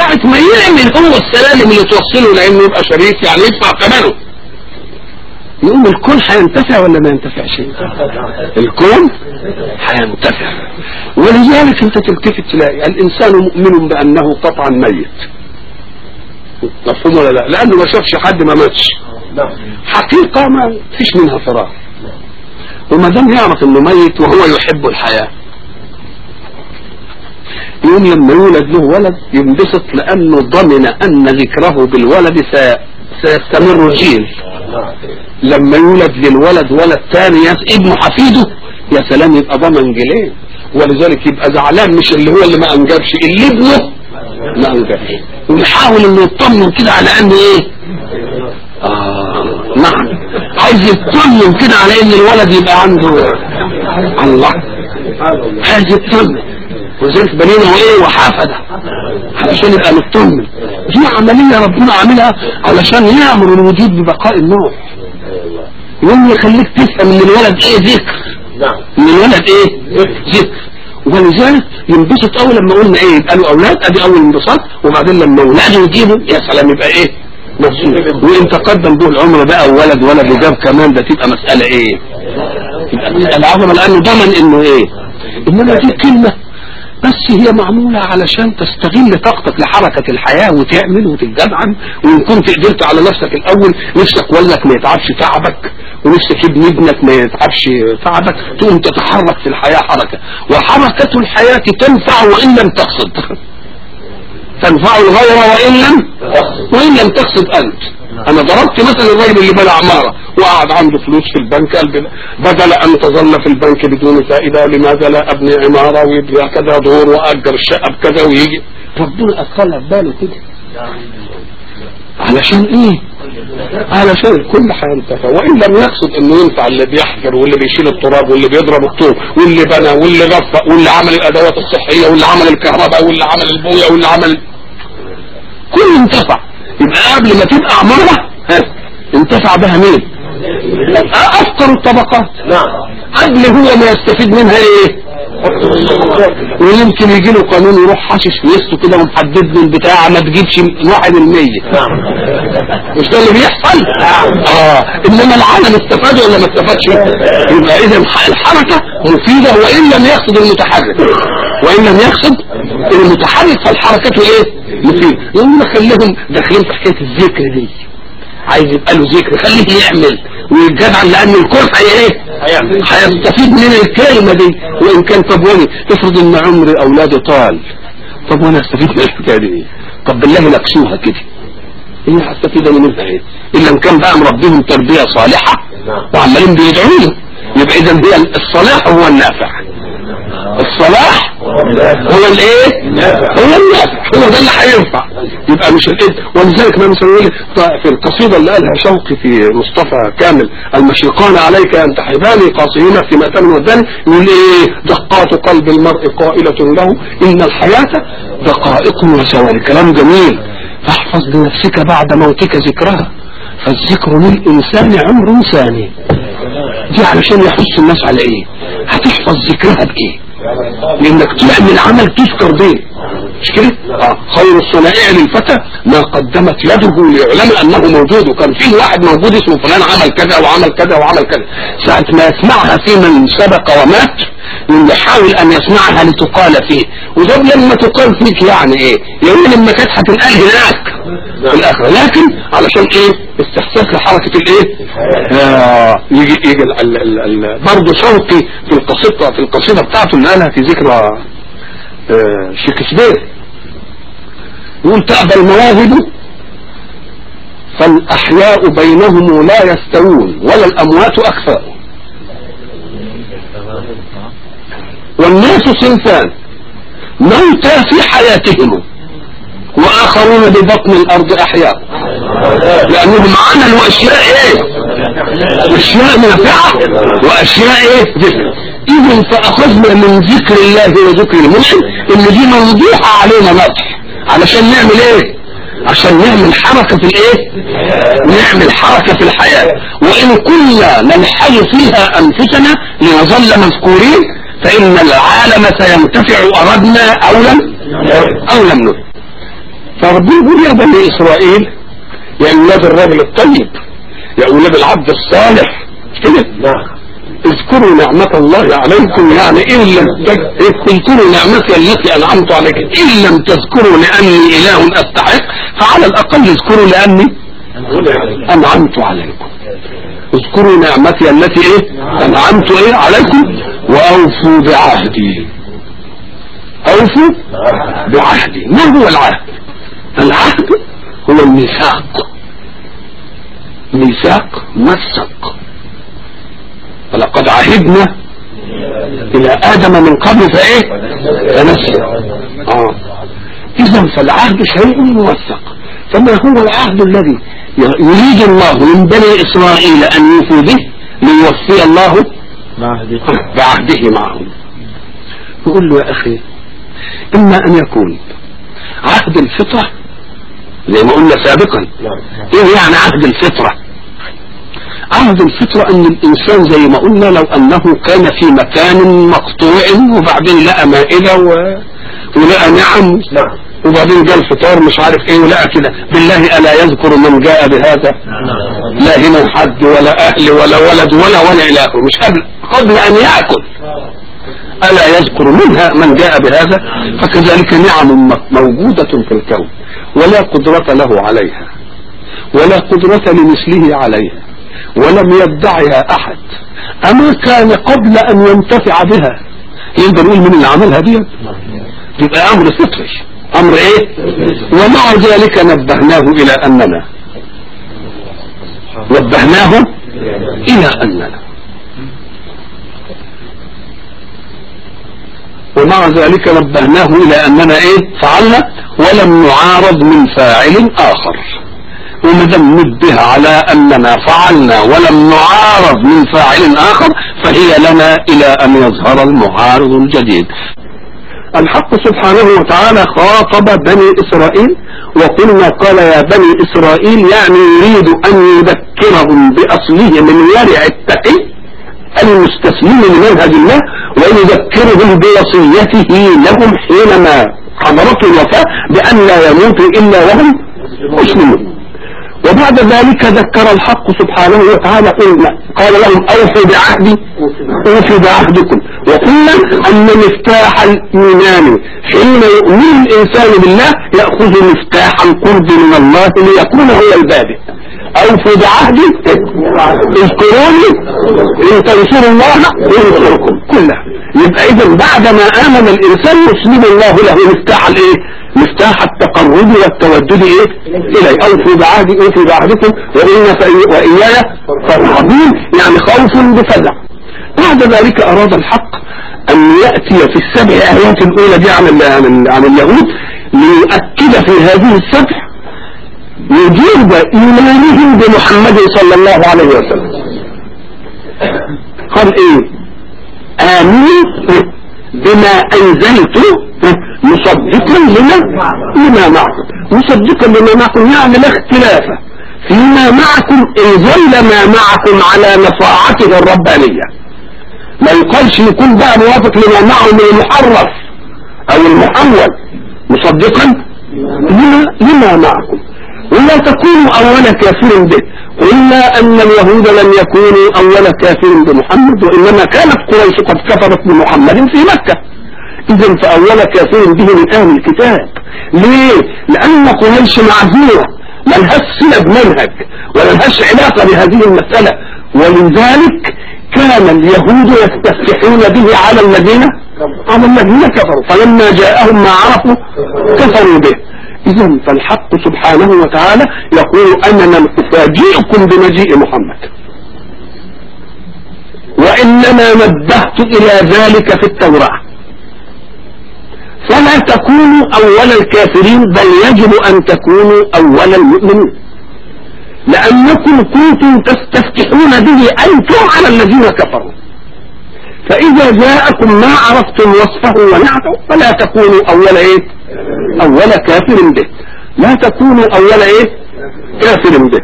ساعة ما يعمل هو السلالم اللي توصله لانه يبقى شريك يعني يدفع ثمنه يقوم الكون هينتفع ولا ما ينتفعش الكون هينتفع ولذلك انت تلتفت تلاقي الانسان مؤمن بانه قطعا ميت مفهوم ولا لا لانه ما شافش حد ما ماتش حقيقة ما فيش منها فراغ وما دام يعرف انه ميت وهو يحب الحياة يوم لما يولد له ولد ينبسط لانه ضمن ان ذكره بالولد سي- سيستمر جيل لما يولد للولد ولد ثاني يس- ابنه حفيده يا سلام يبقى ضمن جيلين ولذلك يبقى زعلان مش اللي هو اللي ما انجبش اللي ابنه ما انجبش ويحاول انه يطمن كده على انه ايه آه نعم عايز يطمن كده على ان الولد يبقى عنده الله عايز يطمن وذلك بنينا وايه وحافظة علشان يبقى مطمن دي عملية ربنا عاملها علشان يأمر الوجود ببقاء النوع يوم يخليك تفهم ان الولد ايه ذكر نعم ان الولد ايه ذكر ولذلك ينبسط اول لما قلنا ايه يبقى له اولاد ادي اول انبساط وبعدين لما اولاده يجيبوا يا سلام يبقى ايه مبسوط وان تقدم به العمر بقى وولد ولد وجاب كمان ده تبقى مسألة ايه تبقى مسألة عظمة لانه ضمن انه ايه انما دي كلمة بس هي معمولة علشان تستغل طاقتك لحركة الحياة وتعمل وتتجدعن وإن كنت قدرت على نفسك الأول نفسك ولدك ما يتعبش تعبك ونفسك ابن ابنك ما يتعبش تعبك تقوم تتحرك في الحياة حركة وحركة الحياة تنفع وإن لم تقصد تنفع الغير وإن لم وإن لم تقصد أنت أنا ضربت مثلا الراجل اللي بنى عمارة وقعد عنده فلوس في البنك قال بلا- بدل أن تظل في البنك بدون فائدة لماذا لا أبني عمارة ويبني كذا دور وأجر الشقة بكذا ويجي ربنا أدخلها في باله كده علشان ايه علشان الكل هينتفع وان لم يقصد انه ينفع اللي بيحفر واللي بيشيل التراب واللي بيضرب الطوب واللي بنى واللي غفق واللي عمل الادوات الصحيه واللي عمل الكهرباء واللي عمل البويه واللي عمل كل انتفع يبقى قبل ما تبقى عماره ها انتفع بها مين افقر الطبقات نعم قبل هو ما يستفيد منها ايه ويمكن يجي له قانون يروح حاشش في وسطه كده ومحدد له البتاع ما تجيبش واحد المية نعم مش ده اللي بيحصل اه انما العالم استفاد ولا ما استفادش يبقى اذا الح- الحركة مفيدة وان لم يقصد المتحرك وان لم يقصد المتحرك فالحركة ايه مفيدة يقوم خليهم داخلين في حكاية الذكر دي عايز يبقى له ذكر خليه يعمل ويتجدع لان الكون هي ايه هيعمل. هيستفيد من الكلمة دي وان كان طب وني افرض ان عمر اولادي طال طب وانا استفيد من الحكاية دي ايه طب بالله نكسوها كده ايه هستفيد انا منها ايه الا ان كان بقى مربيهم تربية صالحة نعم. وعمالين بيدعوا له يبقى اذا هي الصلاح هو النافع الصلاح هو الايه هو النافع هو ده اللي هينفع يبقى مش الايه ولذلك ما مثلا يقول في القصيده اللي قالها شوقي في مصطفى كامل المشرقان عليك ان تحباني قاصيين في مأتم وداني يقول ايه دقات قلب المرء قائلة له ان الحياة دقائق وثواني كلام جميل فاحفظ لنفسك بعد موتك ذكرها فالذكر للإنسان عمر ثاني دي علشان يحث الناس على ايه هتحفظ ذكرها بايه لانك تعمل عمل تذكر به مش كده آه. خير الصنائع للفتى ما قدمت يده ليعلم انه موجود وكان في واحد موجود اسمه فلان عمل كذا وعمل كذا وعمل كذا ساعة ما يسمعها في من سبق ومات يحاول ان يسمعها لتقال فيه وده لما تقال فيك يعني ايه يقول لما كانت هتنقال هناك في الاخره لكن علشان ايه استحساس لحركه الايه آه يجي يجي ال- ال- ال- ال- برضه شوقي في القصيده في القصيده بتاعته اللي قالها في ذكرى آه شكسبير يقول تأبى المواهب فالأحياء بينهم لا يستوون ولا الأموات أكفاء والناس صنفان موتى في حياتهم وآخرون ببطن الأرض أحياء لأنهم عملوا أشياء إيه أشياء نافعة وأشياء إيه ذكر إذن فأخذنا من ذكر الله وذكر المنعم إن دي موضوعة علينا مدح علشان نعمل إيه عشان نعمل حركة في الإيه نعمل حركة في الحياة وإن كنا ننحل فيها أنفسنا لنظل مذكورين فإن العالم سينتفع أردنا أو لم أو لم نرد فربنا يقول يا بني اسرائيل يا اولاد الرجل الطيب يا اولاد العبد الصالح كده نعم اذكروا نعمة الله عليكم يعني إن لم تج- اذكروا نعمتي التي أنعمت عليكم إن لم تذكروا لأني إله أستحق فعلى الأقل اذكروا لأني أنعمت عليكم اذكروا نعمتي التي إيه أنعمت إيه عليكم وأوفوا بعهدي أوفوا بعهدي ما هو العهد العهد هو الميثاق ميثاق مسق ولقد عهدنا الى ادم من قبل فايه فنسي اه اذا فالعهد شيء موثق فما هو العهد الذي يريد الله من بني اسرائيل ان يوفوا به ليوفي الله معهد بعهده معهم يقول له يا اخي اما ان يكون عهد الفطره زي ما قلنا سابقا ايه يعني عهد الفطره عهد الفطرة ان الانسان زي ما قلنا لو انه كان في مكان مقطوع وبعدين لقى مائدة و... ولقى نعم نعم وبعدين جاء الفطار مش عارف ايه ولقى كده بالله الا يذكر من جاء بهذا لا هنا حد ولا اهل ولا ولد ولا ولا الى اخره مش قبل قبل ان ياكل الا يذكر منها من جاء بهذا فكذلك نعم م- موجودة في الكون ولا قدرة له عليها ولا قدرة لمثله عليها ولم يدعها احد اما كان قبل ان ينتفع بها يقدر يقول من اللي عملها دي يبقى امر فطري امر ايه ومع ذلك نبهناه الى اننا نبهناه الى اننا ومع ذلك نبهناه الى اننا ايه فعلنا ولم نعارض من فاعل اخر وما دام نبه على اننا فعلنا ولم نعارض من فاعل اخر فهي لنا الى ان يظهر المعارض الجديد الحق سبحانه وتعالى خاطب بني اسرائيل وقلنا قال يا بني اسرائيل يعني يريد ان يذكرهم باصله من ورع التقي المستسلم لمنهج الله ويذكرهم بوصيته لهم حينما حضرته الوفاة بأن لا يموتوا إلا وهم مسلمون وبعد ذلك ذكر الحق سبحانه وتعالى قلنا قال لهم أوفوا بعهدي أوفوا بعهدكم وقلنا أن مفتاح الإيمان حين يؤمن الإنسان بالله يأخذ مفتاح القرب من الله ليكون هو البادئ أوفوا بعهدي اذكروني إن تنصروا الله ينصركم كلها يبقى إذا بعدما آمن الإنسان يسلم الله له مفتاح الإيه؟ مفتاح التقرب والتودد إيه؟ إليه أوفوا بعهدي أوفوا بعهدكم وإن فإي- وإياي فارهبون يعني خوف بفزع بعد ذلك أراد الحق أن يأتي في السبع آيات الأولى دي عن ال- عن ال- عن اليهود ليؤكد في هذه السبع وجوب إيمانهم بمحمد صلى الله عليه وسلم قال إيه آمنوا بما أنزلت مصدقا لما لما معكم مصدقا لما معكم يعني لا اختلاف فيما معكم إن ظل ما معكم على نصاعته الربانية ما يقالش يكون بقى موافق لما معه من المحرف أو المحول مصدقا لما, لما معكم ولا تكونوا أول كافر به قلنا أن اليهود لم يكونوا أول كافر بمحمد وإنما كانت قريش قد كفرت بمحمد في مكة إذا فأول كافر به من أهل الكتاب ليه؟ لأن قريش معذورة ما لهاش صلة بمنهج ولا لهاش علاقة بهذه المسألة ولذلك كان اليهود يستفتحون به على الذين على الذين كفروا فلما جاءهم ما عرفوا كفروا به إذا فالحق سبحانه وتعالى يقول أننا نفاجئكم بمجيء محمد وإنما نبهت إلى ذلك في التوراة فلا تكونوا أول الكافرين بل يجب أن تكونوا أول المؤمنين لأنكم كنتم تستفتحون به أنتم على الذين كفروا فإذا جاءكم ما عرفتم وصفه ونعته فلا تكونوا أول إيه أول كافر به لا تكونوا أول إيه كافر به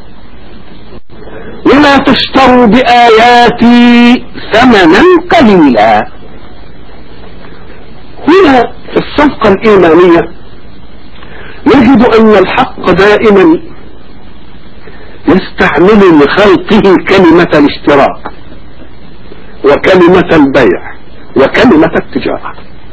ولا تشتروا بآياتي ثمنا قليلا هنا في الصفقة الإيمانية نجد ان الحق دائما يستعمل لخلقه كلمة الاشتراك وكلمة البيع وكلمة التجارة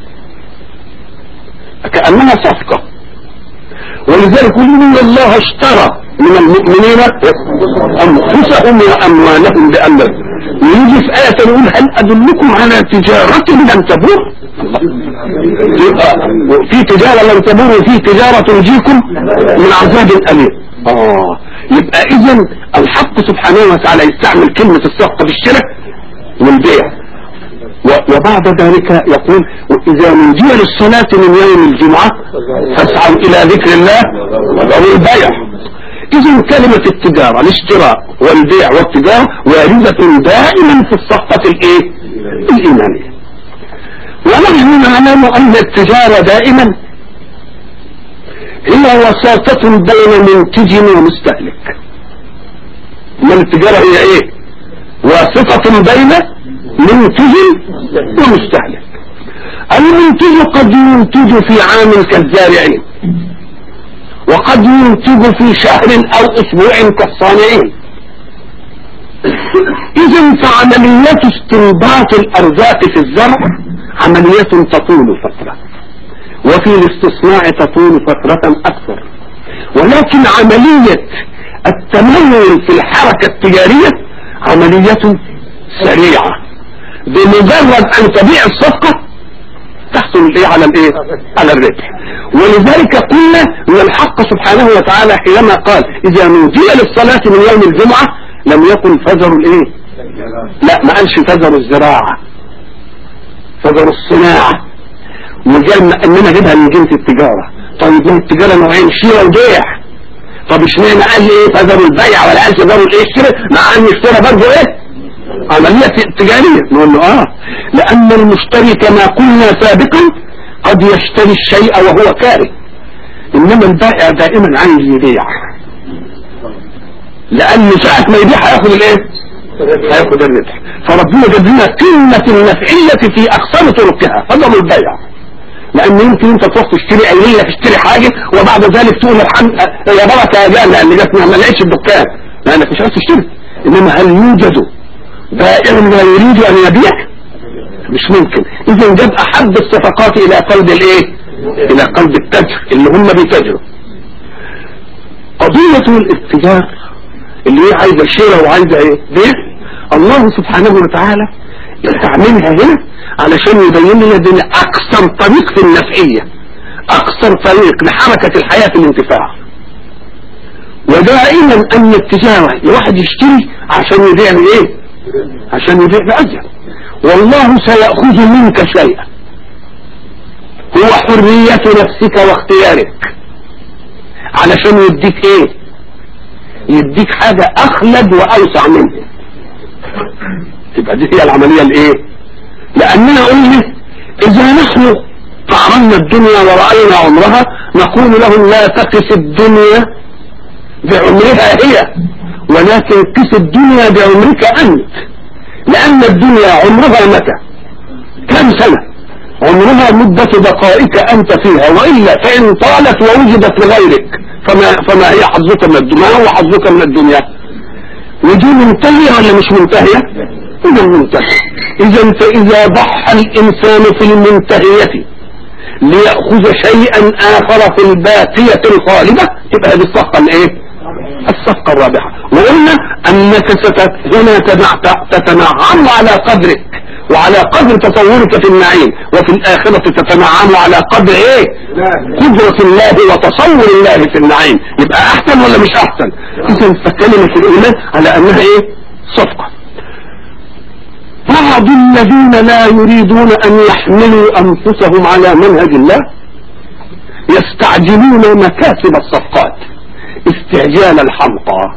كأنها صفقة ولذلك يقول ان الله اشترى من المؤمنين انفسهم واموالهم بان ويجي في آية يقول هل أدلكم على تجارة لن تبور يبقى في تجارة لن تبور وفي تجارة تنجيكم من عذاب أليم آه يبقى إذا الحق سبحانه وتعالى يستعمل كلمة الصفقة بالشرك والبيع وبعد ذلك يقول وإذا نودي للصلاة من يوم الجمعة فاسعوا إلى ذكر الله والبيع إذا كلمة التجارة الاشتراء والبيع والتجارة واردة دائما في الصفقة الإيه؟ الإيمانية ونحن نعلم أن التجارة دائما هي وساطة بين منتج ومستهلك ما التجارة هي إيه؟ واسطة بين منتج ومستهلك المنتج قد ينتج في عام كالزارعين وقد ينتج في شهر او اسبوع كالصانعين اذا فعمليات استنباط الارزاق في الزرع عملية تطول فترة وفي الاستصناع تطول فترة اكثر ولكن عملية التمول في الحركة التجارية عملية سريعة بمجرد ان تبيع الصفقة تحصل الايه على الايه على الربح ولذلك قلنا ان الحق سبحانه وتعالى حينما قال اذا نودي للصلاة من يوم الجمعة لم يكن فجر الايه لا ما قالش فجر الزراعة فجر الصناعة وجال اننا جبها من جنس التجارة طيب ما التجارة نوعين شراء وبيع طب اشمعنى قال لي ايه فجر البيع ولا قال فجر الايه اشتري مع ان اشترى برضه ايه عملية تجارية نقول له اه لان المشتري كما قلنا سابقا قد يشتري الشيء وهو كاره انما البائع دائما عايز يبيع لان ساعة ما يبيع هياخد الايه هياخد الربح فربنا جاب لنا قمة النفعية في اقصر طرقها فضل البيع لان يمكن انت تروح تشتري ايلية تشتري حاجة وبعد ذلك تقول الحمد يا بركة يا جامع اللي جاتنا ما لقيتش الدكان لانك مش عايز تشتري انما هل يوجد بائع لا يريد ان يبيع مش ممكن اذا جاب احب الصفقات الى قلب الايه الى قلب التاجر اللي هم بيتاجروا قضية الاتجار اللي هي عايزة شراء وعايزة ايه بيع الله سبحانه وتعالى يستعملها هنا علشان يبين لنا دي اكثر طريق في النفعية اكثر طريق لحركة الحياة في الانتفاع ودائما ان التجارة الواحد يشتري عشان يبيع بايه عشان يبيع بأجل والله سيأخذ منك شيئا هو حرية نفسك واختيارك علشان يديك ايه يديك حاجة اخلد واوسع منه تبقى دي هي العملية الايه لاننا قلنا اذا نحن قارنا الدنيا ورأينا عمرها نقول لهم لا تقس الدنيا بعمرها هي ولكن قس الدنيا بعمرك انت لان الدنيا عمرها متى كم سنة عمرها مدة بقائك انت فيها وإلا فإن طالت ووجدت لغيرك فما, فما هي حظك من الدنيا ما هو حظك من الدنيا ودي منتهية ولا مش منتهية اذا منتهية اذا فاذا ضحى الانسان في المنتهية ليأخذ شيئا اخر في الباقية الخالدة تبقى دي الصفقة الايه الصفقة الرابحة وقلنا انك ست هنا تتنعم على قدرك وعلى قدر تصورك في النعيم وفي الآخرة تتنعم على قدر ايه قدرة الله وتصور الله في النعيم يبقى احسن ولا مش احسن اذا فكلمة الايمان على انها ايه صفقة بعض الذين لا يريدون ان يحملوا انفسهم على منهج الله يستعجلون مكاسب الصفقات استعجال الحمقى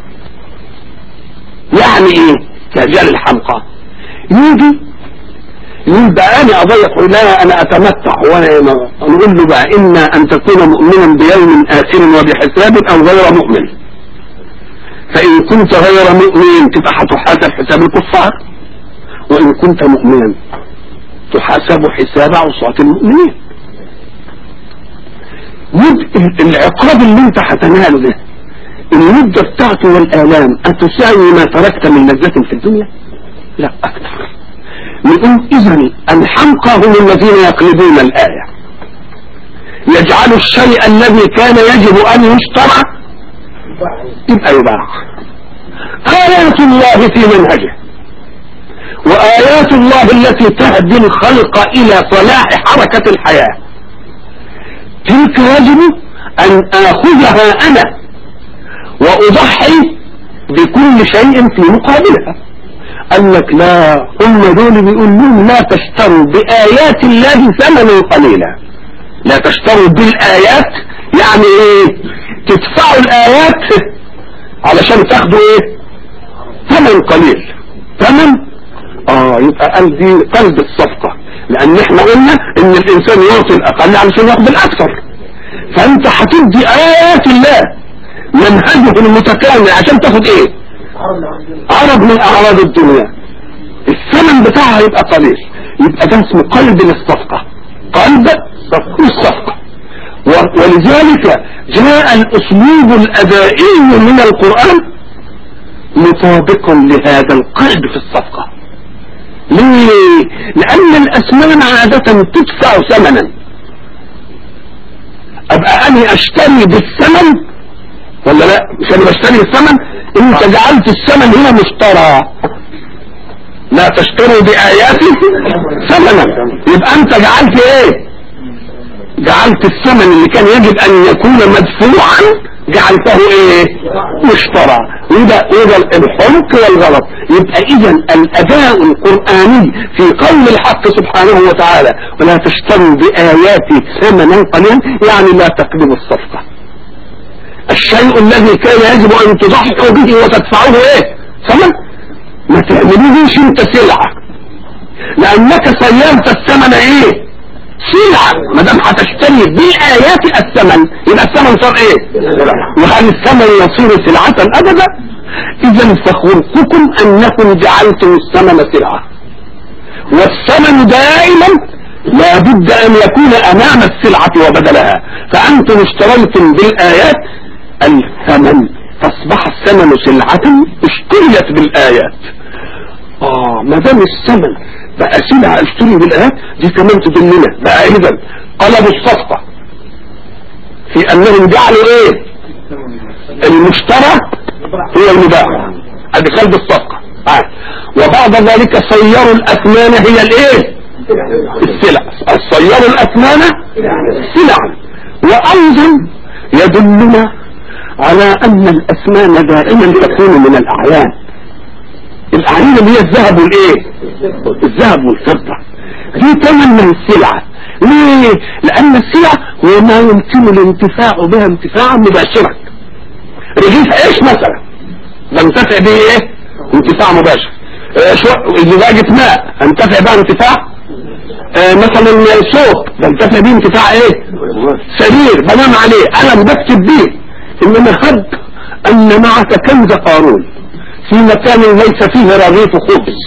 يعني ايه استعجال الحمقى يجي يقول بقى انا اضيق لا انا اتمتع وانا نقول له بقى اما ان تكون مؤمنا بيوم اخر وبحساب او غير مؤمن فان كنت غير مؤمن تبقى هتحاسب حساب الكفار وان كنت مؤمنا تحاسب حساب عصاة المؤمنين مد العقاب اللي انت هتناله ده المدة بتاعته والآلام أتساوي ما تركت من لذة في الدنيا لا أكثر نقول إذا الحمقى هم الذين يقلبون الآية يجعل الشيء الذي كان يجب أن يشترى يبقى يباع آيات الله في منهجه وآيات الله التي تهدي الخلق إلى صلاح حركة الحياة تلك يجب أن آخذها أنا وأضحي بكل شيء في مقابلها قال لك لا هم دول بيقول لهم لا تشتروا بآيات الله ثمنا قليلا لا تشتروا بالآيات يعني ايه تدفعوا الآيات علشان تاخدوا ايه ثمن قليل ثمن اه يبقى قال دي قلب الصفقة لان احنا قلنا ان الانسان يعطي الاقل علشان ياخد الاكثر فانت هتدي ايات الله منهجه المتكامل عشان تاخد ايه عرض من اعراض الدنيا الثمن بتاعها يبقى قليل يبقى ده اسمه قلب للصفقة قلب للصفقة ولذلك جاء الاسلوب الادائي من القرآن مطابق لهذا القلب في الصفقة ليه لان الاسنان عادة تدفع ثمنا ابقى اني اشتري بالثمن ولا لا مش انا بشتري الثمن انت جعلت الثمن هنا مشترى لا تشتروا بآياتي ثمنا يبقى انت جعلت ايه جعلت الثمن اللي كان يجب ان يكون مدفوعا جعلته ايه مشترى وده وده الحمق والغلط يبقى اذا الاداء القرآني في قول الحق سبحانه وتعالى ولا تشتروا بآياتي ثمنا قليلا يعني لا تقدموا الصفقة الشيء الذي كان يجب ان تضحوا به وتدفعوه ايه ثمن ما تعملوهش انت سلعة لانك صيرت الثمن ايه سلعة ما دام هتشتري بآيات الثمن يبقى الثمن صار ايه وهل الثمن يصير سلعة ابدا اذا فخلقكم انكم جعلتم الثمن سلعة والثمن دائما لا بد ان يكون امام السلعة وبدلها فانتم اشتريتم بالايات الثمن فاصبح الثمن سلعة اشتريت بالايات اه ما دام الثمن بقى سلعة اشتري بالايات دي كمان تدلنا بقى اذا قلبوا الصفقة في انهم جعلوا ايه المشترى هو المباح ادي قلب الصفقة آه. وبعد ذلك صيروا الاثمان هي الايه السلع صيروا الاثمان سلعا وايضا يدلنا على ان الاثمان دائما تكون من الاعيان الاعيان اللي هي الذهب والايه الذهب والفضة دي ثمن من السلعة ليه لان السلعة هو ما يمكن الانتفاع بها انتفاعا مباشرا رغيف عيش مثلا بنتفع به ايه انتفاع مباشر اه شو زجاجة ماء انتفع بها انتفاع اه مثلا صوت بنتفع به انتفاع ايه سرير بنام عليه قلم بكتب به انما هب ان معك كنز قارون في مكان ليس فيه رغيف خبز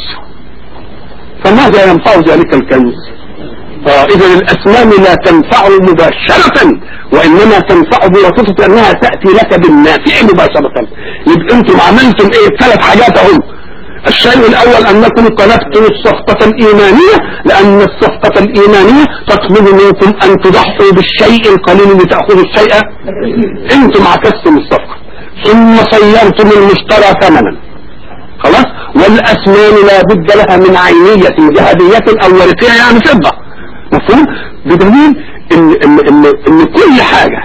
فماذا ينفع ذلك الكنز فاذا الاسنان لا تنفع مباشرة وانما تنفع بواسطة انها تأتي لك بالنافع مباشرة يبقى انتم عملتم ايه ثلاث حاجات اهم الشيء الاول انكم قلبتم الصفقة الايمانية لان الصفقة الايمانية تطلب منكم ان تضحوا بالشيء القليل لتأخذوا الشيء انتم عكستم الصفقة ثم صيرتم المشترى ثمنا خلاص والاسنان لا بد لها من عينية ذهبية او ورقية يعني فضة مفهوم بدليل ان, إن, إن, إن كل حاجة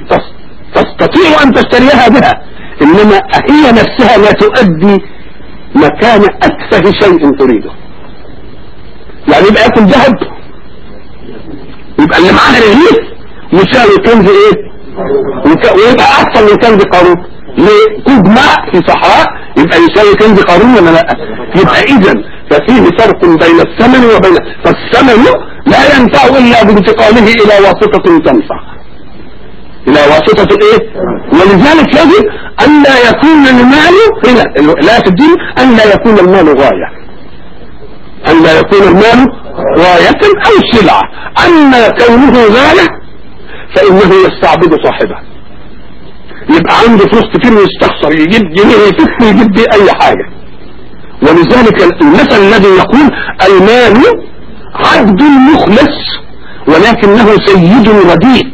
تستطيع ان تشتريها بها انما هي نفسها لا تؤدي مكان اتفه شيء تريده يعني يبقى ياكل ذهب يبقى اللي معاه رغيف يساوي كنز ايه ويبقى احسن من كنز قارون ليه كوب ماء في صحراء يبقى يساوي كنز قارون ولا لا يبقى اذا ففيه فرق بين الثمن وبين فالثمن لا ينفع الا بانتقاله الى واسطة تنفع الى واسطة ايه ولذلك يجب ان لا يكون المال هنا لا في الدين ان لا يكون المال غاية ان لا يكون المال غاية او سلعة اما كونه غاية فإنه يستعبد صاحبه يبقى عنده فلوس كتير ويستخسر يجيب جنيه يفك ويجيب بيه أي حاجة ولذلك المثل الذي يقول المال عبد مخلص ولكنه سيد رديء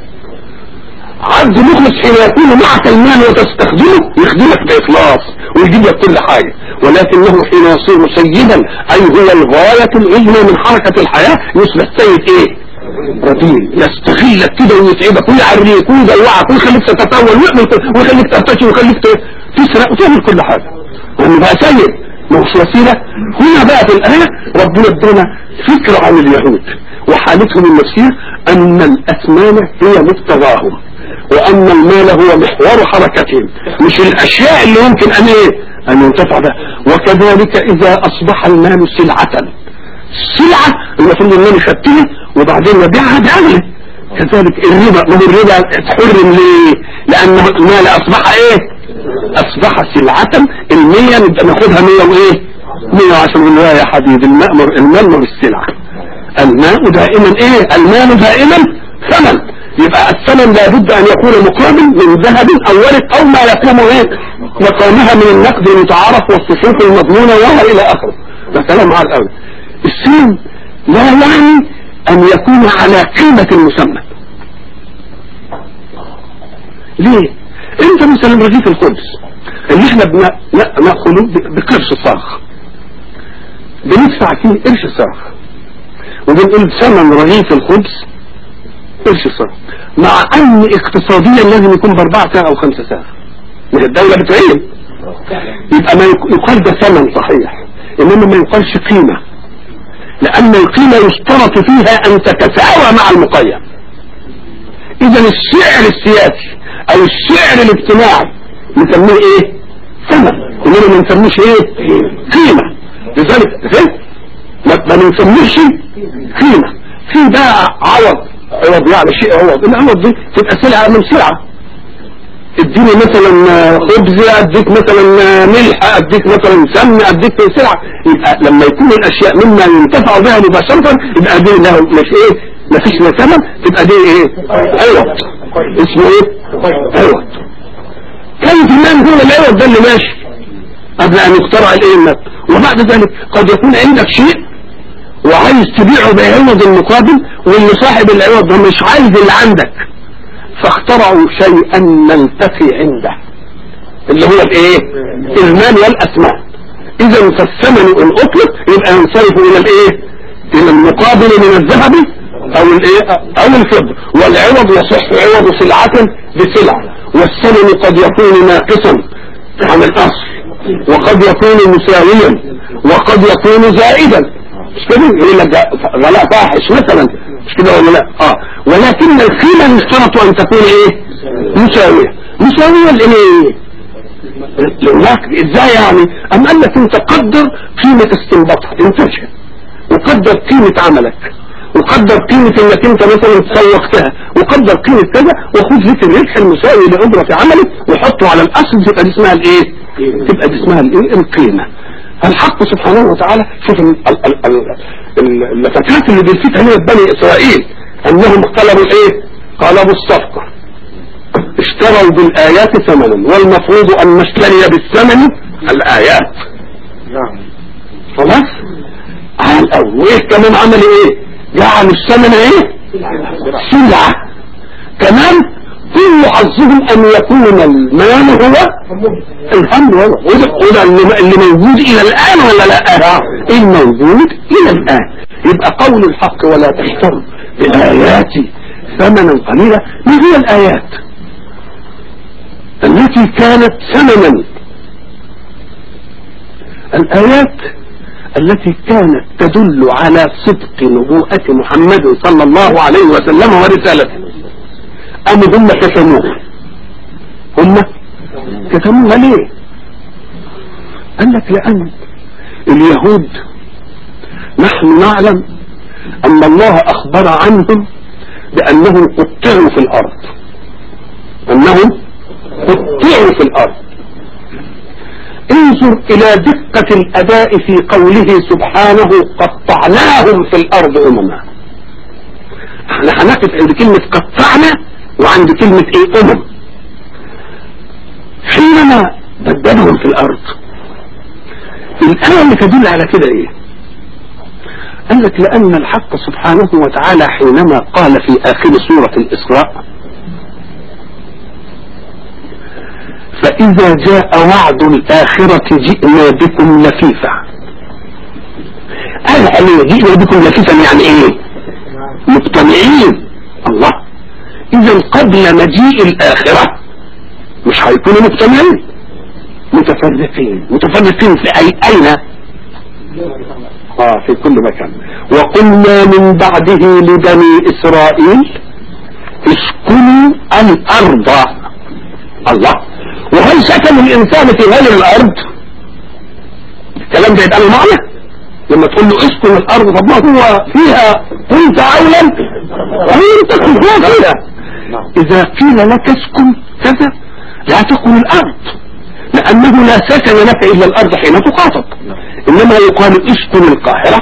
عبد مخلص حين يكون معك المال وتستخدمه يخدمك بإخلاص ويجيب لك كل حاجة ولكنه حين يصير سيدا أي هو الغاية العظمى من حركة الحياة يصبح سيد إيه رديء يستغلك كده ويتعبك ويعريك ويدلعك ويخليك تتطاول ويعمل كل- ويخليك ترتشي ويخليك ت- تسرق وتعمل كل حاجة يعني بقى سيد مش وسيلة هنا بقى في الآية ربنا ادانا فكرة عن اليهود وحالتهم المسير أن الأثمان هي مقتضاهم وأن المال هو محور حركتهم مش الأشياء اللي يمكن أن إيه أن ينتفع بها وكذلك إذا أصبح المال سلعة السلعة المفروض ان انا اشتري وبعدين ابيعها باغلى كذلك الربا ما هو الربا اتحرم ليه لان المال اصبح ايه اصبح سلعة المية نبقى ناخدها مية وايه مية وعشر من يا حبيبي الماء المال ما بالسلعة الماء دائما ايه المال دائما ثمن يبقى الثمن لابد ان يكون مقابل من ذهب او ورق او ما يقوم ايه مقامها من النقد المتعارف والصفوف المضمونة وها الى اخره ده كلام على الاول السين لا يعني ان يكون على قيمة المسمى ليه انت مثلا رغيف الخبز اللي احنا بنا- نا- ناخذه ب- بقرش صاغ بندفع فيه قرش صاغ وبنقول ثمن رغيف الخبز قرش صاغ مع ان اقتصاديا لازم يكون باربعة ساعة او خمسة ساعة من الدولة بتعين يبقى ما يق- يقال ده ثمن صحيح انما ما يقالش قيمة لان القيمة يشترط فيها ان تتساوى مع المقيم اذا السعر السياسي او السعر الاجتماعي نسميه ايه ثمن انما ما نسميش ايه قيمة لذلك فين ما ما بنسميش قيمة في بقى عوض عوض يعني شيء عوض العوض دي تبقى سلعة من سلعة اديني مثلا آه، خبز اديك مثلا آه، ملح اديك مثلا سمن اديك سلعة يبقى لما يكون الاشياء مما ينتفع بها مباشرة يبقى دي له مش ايه مفيش لا ثمن تبقى دي ايه عوض اسمه ايه عوض كيف من هو العوض ده اللي ماشي قبل ان يخترع الايه النت وبعد ذلك قد يكون عندك شيء وعايز تبيعه بعوض المقابل واللي صاحب العوض ده مش عايز اللي عندك فاخترعوا شيئا نلتقي عنده اللي هو الايه الاثمان والاثمان اذا فالثمن ان اطلق يبقى ينصرف الى الايه الى المقابل من الذهب او الايه او الفضه والعوض يصح عوض سلعة بسلعة والثمن قد يكون ناقصا عن الاصل وقد يكون مساويا وقد يكون زائدا مش كده يقول لك ده غلاء فاحش مثلا مش كده ولا لا اه ولكن القيمه يشترط ان تكون ايه مساويه مساويه لايه لهناك ازاي يعني ام قال لك انت قدر قيمه استنباطها انتاجها وقدر قيمه عملك وقدر قيمة انك انت مثلا تسوقتها وقدر قيمة كذا وخذ لك الربح المساوي لأجرة عملك وحطه على الأصل تبقى دي اسمها الايه تبقى دي اسمها الايه القيمة الحق سبحانه وتعالى شوف ال- ال- ال- ال- اللفتات اللي بيلفت عليها بني إسرائيل أنهم قلبوا الايه قلبوا الصفقة اشتروا بالآيات ثمنا والمفروض أن نشتري بالثمن الآيات نعم خلاص على الأول وإيه كمان عمل إيه جعل الثمن إيه سلعة كمان كل حظهم أن يكون المال هو الهم هو وده, وده اللي اللي موجود إلى الآن ولا لا الموجود إلى الآن يبقى قول الحق ولا تشتروا بآياتي ثمنا قليلا ما هي الآيات التي كانت ثمنا الآيات التي كانت تدل على صدق نبوءة محمد صلى الله عليه وسلم ورسالته أم هم كتموها هم كتموها ليه قال لك لأن اليهود نحن نعلم أن الله أخبر عنهم بأنهم قطعوا في الأرض أنهم قطعوا في الأرض انظر الى دقة الاداء في قوله سبحانه قطعناهم في الارض امما احنا هنقف عند كلمة قطعنا وعند كلمة ايه امم حينما بدلهم في الارض الآية اللي تدل على كده ايه قال لك لأن الحق سبحانه وتعالى حينما قال في آخر سورة الإسراء فإذا جاء وعد الآخرة جئنا بكم لفيفا قال عليه جئنا بكم لفيفا يعني ايه مجتمعين الله إذا قبل مجيء الآخرة مش هيكونوا مجتمعين متفرقين متفرقين في أي أين اه في كل مكان وقلنا من بعده لبني اسرائيل اسكنوا الارض الله وهل سكن الانسان في غير الارض الكلام ده يبقى له معنى لما تقول له اسكن الارض طب ما هو فيها كنت اولا وانت كنت فيها اذا قيل لك اسكن كذا لا تكن الارض لانه لا سكن لك الا الارض حين تخاطب انما يقال اسكن القاهرة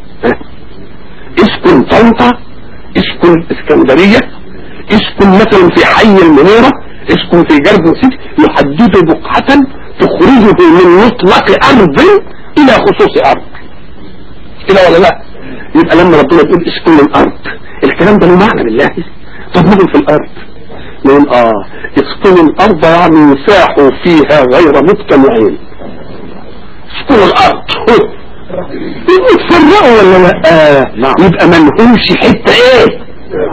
اسكن طنطا اسكن اسكندرية اسكن مثلا في حي المنيرة اسكن في جردن سيتي يحدد بقعة تخرجه من مطلق ارض الى خصوص ارض كده ولا لا يبقى لما ربنا يقول اسكن الارض الكلام ده له معنى بالله طب مين في الارض نقول اه اسكن الارض يعني مساحوا فيها غير مجتمعين اسكن الارض يتفرقوا ولا لا آه. نعم. يبقى ما لهمش حته ايه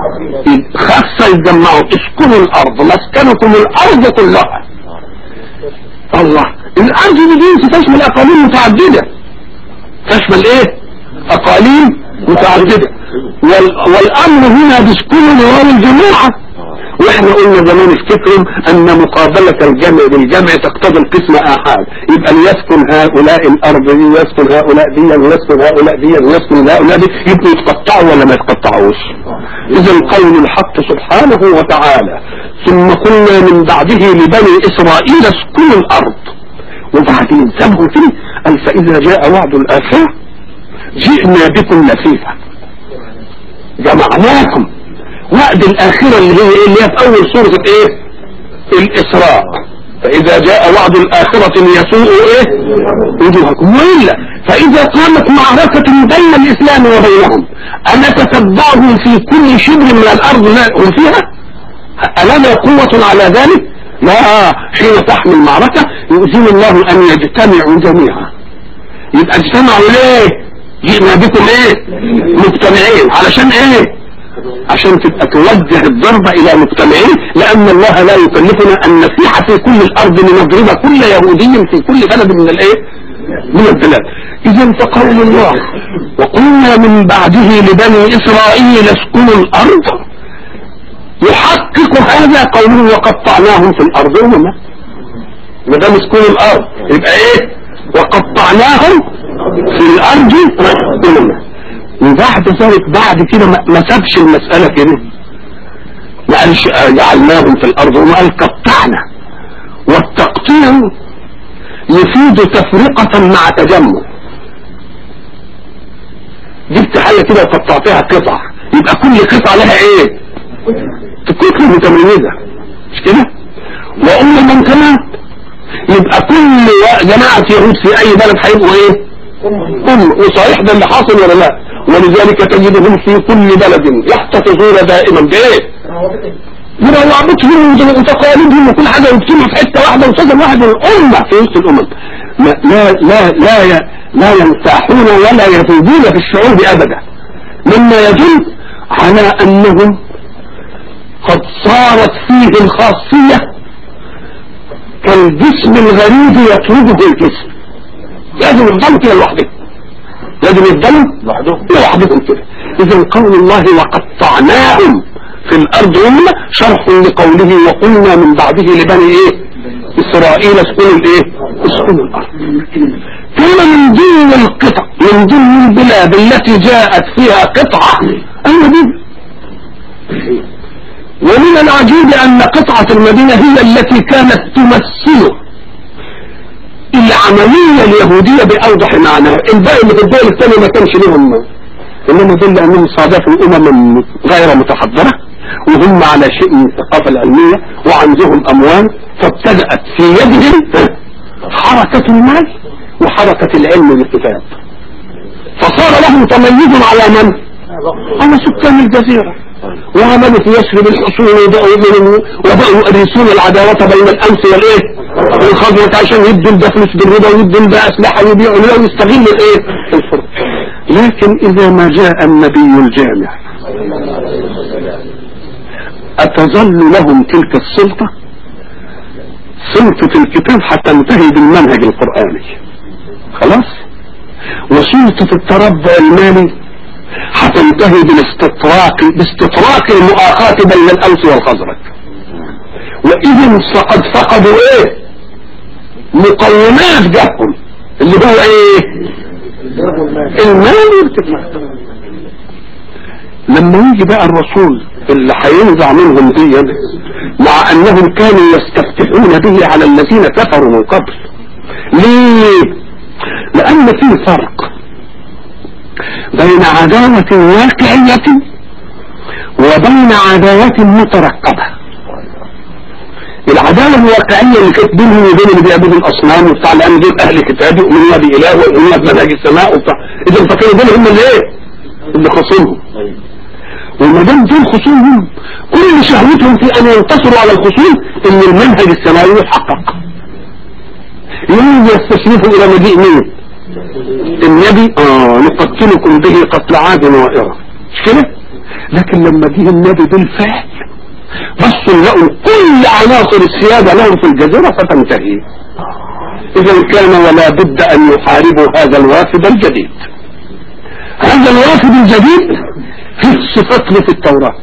خاصة يجمعوا اسكنوا الارض مسكنكم الارض كلها الله الارض دي جنس تشمل اقاليم متعددة تشمل ايه اقاليم متعددة وال... والامر هنا بسكون نوار الجماعة واحنا قلنا زمان افتكروا ان مقابلة الجمع بالجمع تقتضي القسم احاد يبقى ليسكن هؤلاء الارض دي ويسكن هؤلاء دي ويسكن هؤلاء دي ويسكن هؤلاء دي يبقوا يتقطعوا ولا ما يتقطعوش اذا قول الحق سبحانه وتعالى ثم قلنا من بعده لبني اسرائيل اسكنوا الارض وبعدين سابهم فيه قال فاذا جاء وعد الاخره جئنا بكم لفيفا جمعناكم وعد الآخرة اللي هي إيه اللي هي في أول سورة إيه الإسراء فإذا جاء وعد الآخرة ليسوء إيه وجوهكم وإلا فإذا قامت معركة بين الإسلام وبينهم أنا تتبعهم في كل شبر من الأرض لا هم فيها ألنا قوة على ذلك لا حين تحمل معركة يؤذن الله أن يجتمعوا جميعا يبقى اجتمعوا ليه جئنا بكم ايه مجتمعين علشان ايه عشان تبقى توجه الضربة الى مجتمعين لان الله لا يكلفنا ان نسيح في كل الارض لنضرب كل يهودي في كل بلد من الايه من البلاد اذا فقول الله وقلنا من بعده لبني اسرائيل اسكنوا الارض يحقق هذا قوله وقطعناهم في الارض امما ما دام اسكنوا الارض يبقى ايه وقطعناهم في الارض امما وبعد ذلك بعد كده ما ما سابش المسألة كده ما قالش جعلناهم في الارض وما قال قطعنا والتقطيع يفيد تفرقة مع تجمع جبت حاجة كده وقطعتها قطع يبقى كل قطعة لها ايه كتلة متميزة مش كده وأم من كمان يبقى كل جماعة يهود في اي بلد هيبقوا ايه أم وصحيح ده اللي حاصل ولا لا ولذلك تجدهم في كل بلد يحتفظون دائما بايه بروابطهم وتقاليدهم وكل حاجة يجتمعوا في حتة واحدة وسجن واحد من الأمة في وسط الأمم لا لا لا لا, لا ينتاحون ولا يذوبون في الشعوب أبدا مما يدل على أنهم قد صارت فيه الخاصية كالجسم الغريب يطلبه الجسم لازم يفضلوا كده لوحدهم لازم يفضلوا لوحدهم لوحدهم كده اذا قول الله وقطعناهم في الارض امة شرح لقوله وقلنا من بعده لبني ايه اسرائيل اسكنوا الايه اسكنوا الارض ثم من ضمن القطع من ضمن البلاد التي جاءت فيها قطعة المدينة ومن العجيب ان قطعة المدينة هي التي كانت تمثل العملية اليهودية بأوضح معنى الباقي اللي في الدول الثانية ما كانش لهم انما دول لانهم صادفوا امما غير متحضره وهم على شيء من الثقافه العلميه وعندهم اموال فابتدات في يدهم حركه المال وحركه العلم بالكتاب فصار لهم تميز على من؟ على سكان الجزيره وعملوا في يثرب الحصول وبقوا يؤمنوا وبقوا يؤرسون العداوة بين الأمس والإيه والخضرة عشان يدوا ده فلوس بالربا ويدوا ده أسلحة ويبيعوا له ويستغلوا الإيه الفرق لكن إذا ما جاء النبي الجامع أتظل لهم تلك السلطة سلطة الكتاب حتنتهي بالمنهج القرآني خلاص وسلطة التربع المالي هتنتهي بالاستطراق باستطراق المؤاخاة بين الأوس والخزرج وإذا فقد فقدوا إيه مقومات جههم اللي هو إيه المال والكتاب لما يجي بقى الرسول اللي هينزع منهم دي مع انهم كانوا يستفتحون به على الذين كفروا من قبل ليه لان في فرق بين عداوة واقعية وبين عداوة مترقبة العداوة الواقعية اللي كانت بينهم وبين اللي بيعبدوا الأصنام وبتاع لأن دول أهل كتاب يؤمنون بإله ويؤمنون بمنهج السماء وبتاع إذا فكانوا دول هم اللي إيه؟ اللي خصومهم وما دام دول خصومهم كل شهوتهم في أن ينتصروا على الخصوم إن المنهج السماوي يحقق يوم يستشرفوا إلى مجيء مين؟ النبي اه نقتلكم به قتل عاد وائرة مش كده لكن لما جه النبي بالفعل بصوا لقوا كل عناصر السيادة لهم في الجزيرة فتنتهي اذا كان ولا بد ان يحاربوا هذا الوافد الجديد هذا الوافد الجديد فيه صفات في التوراة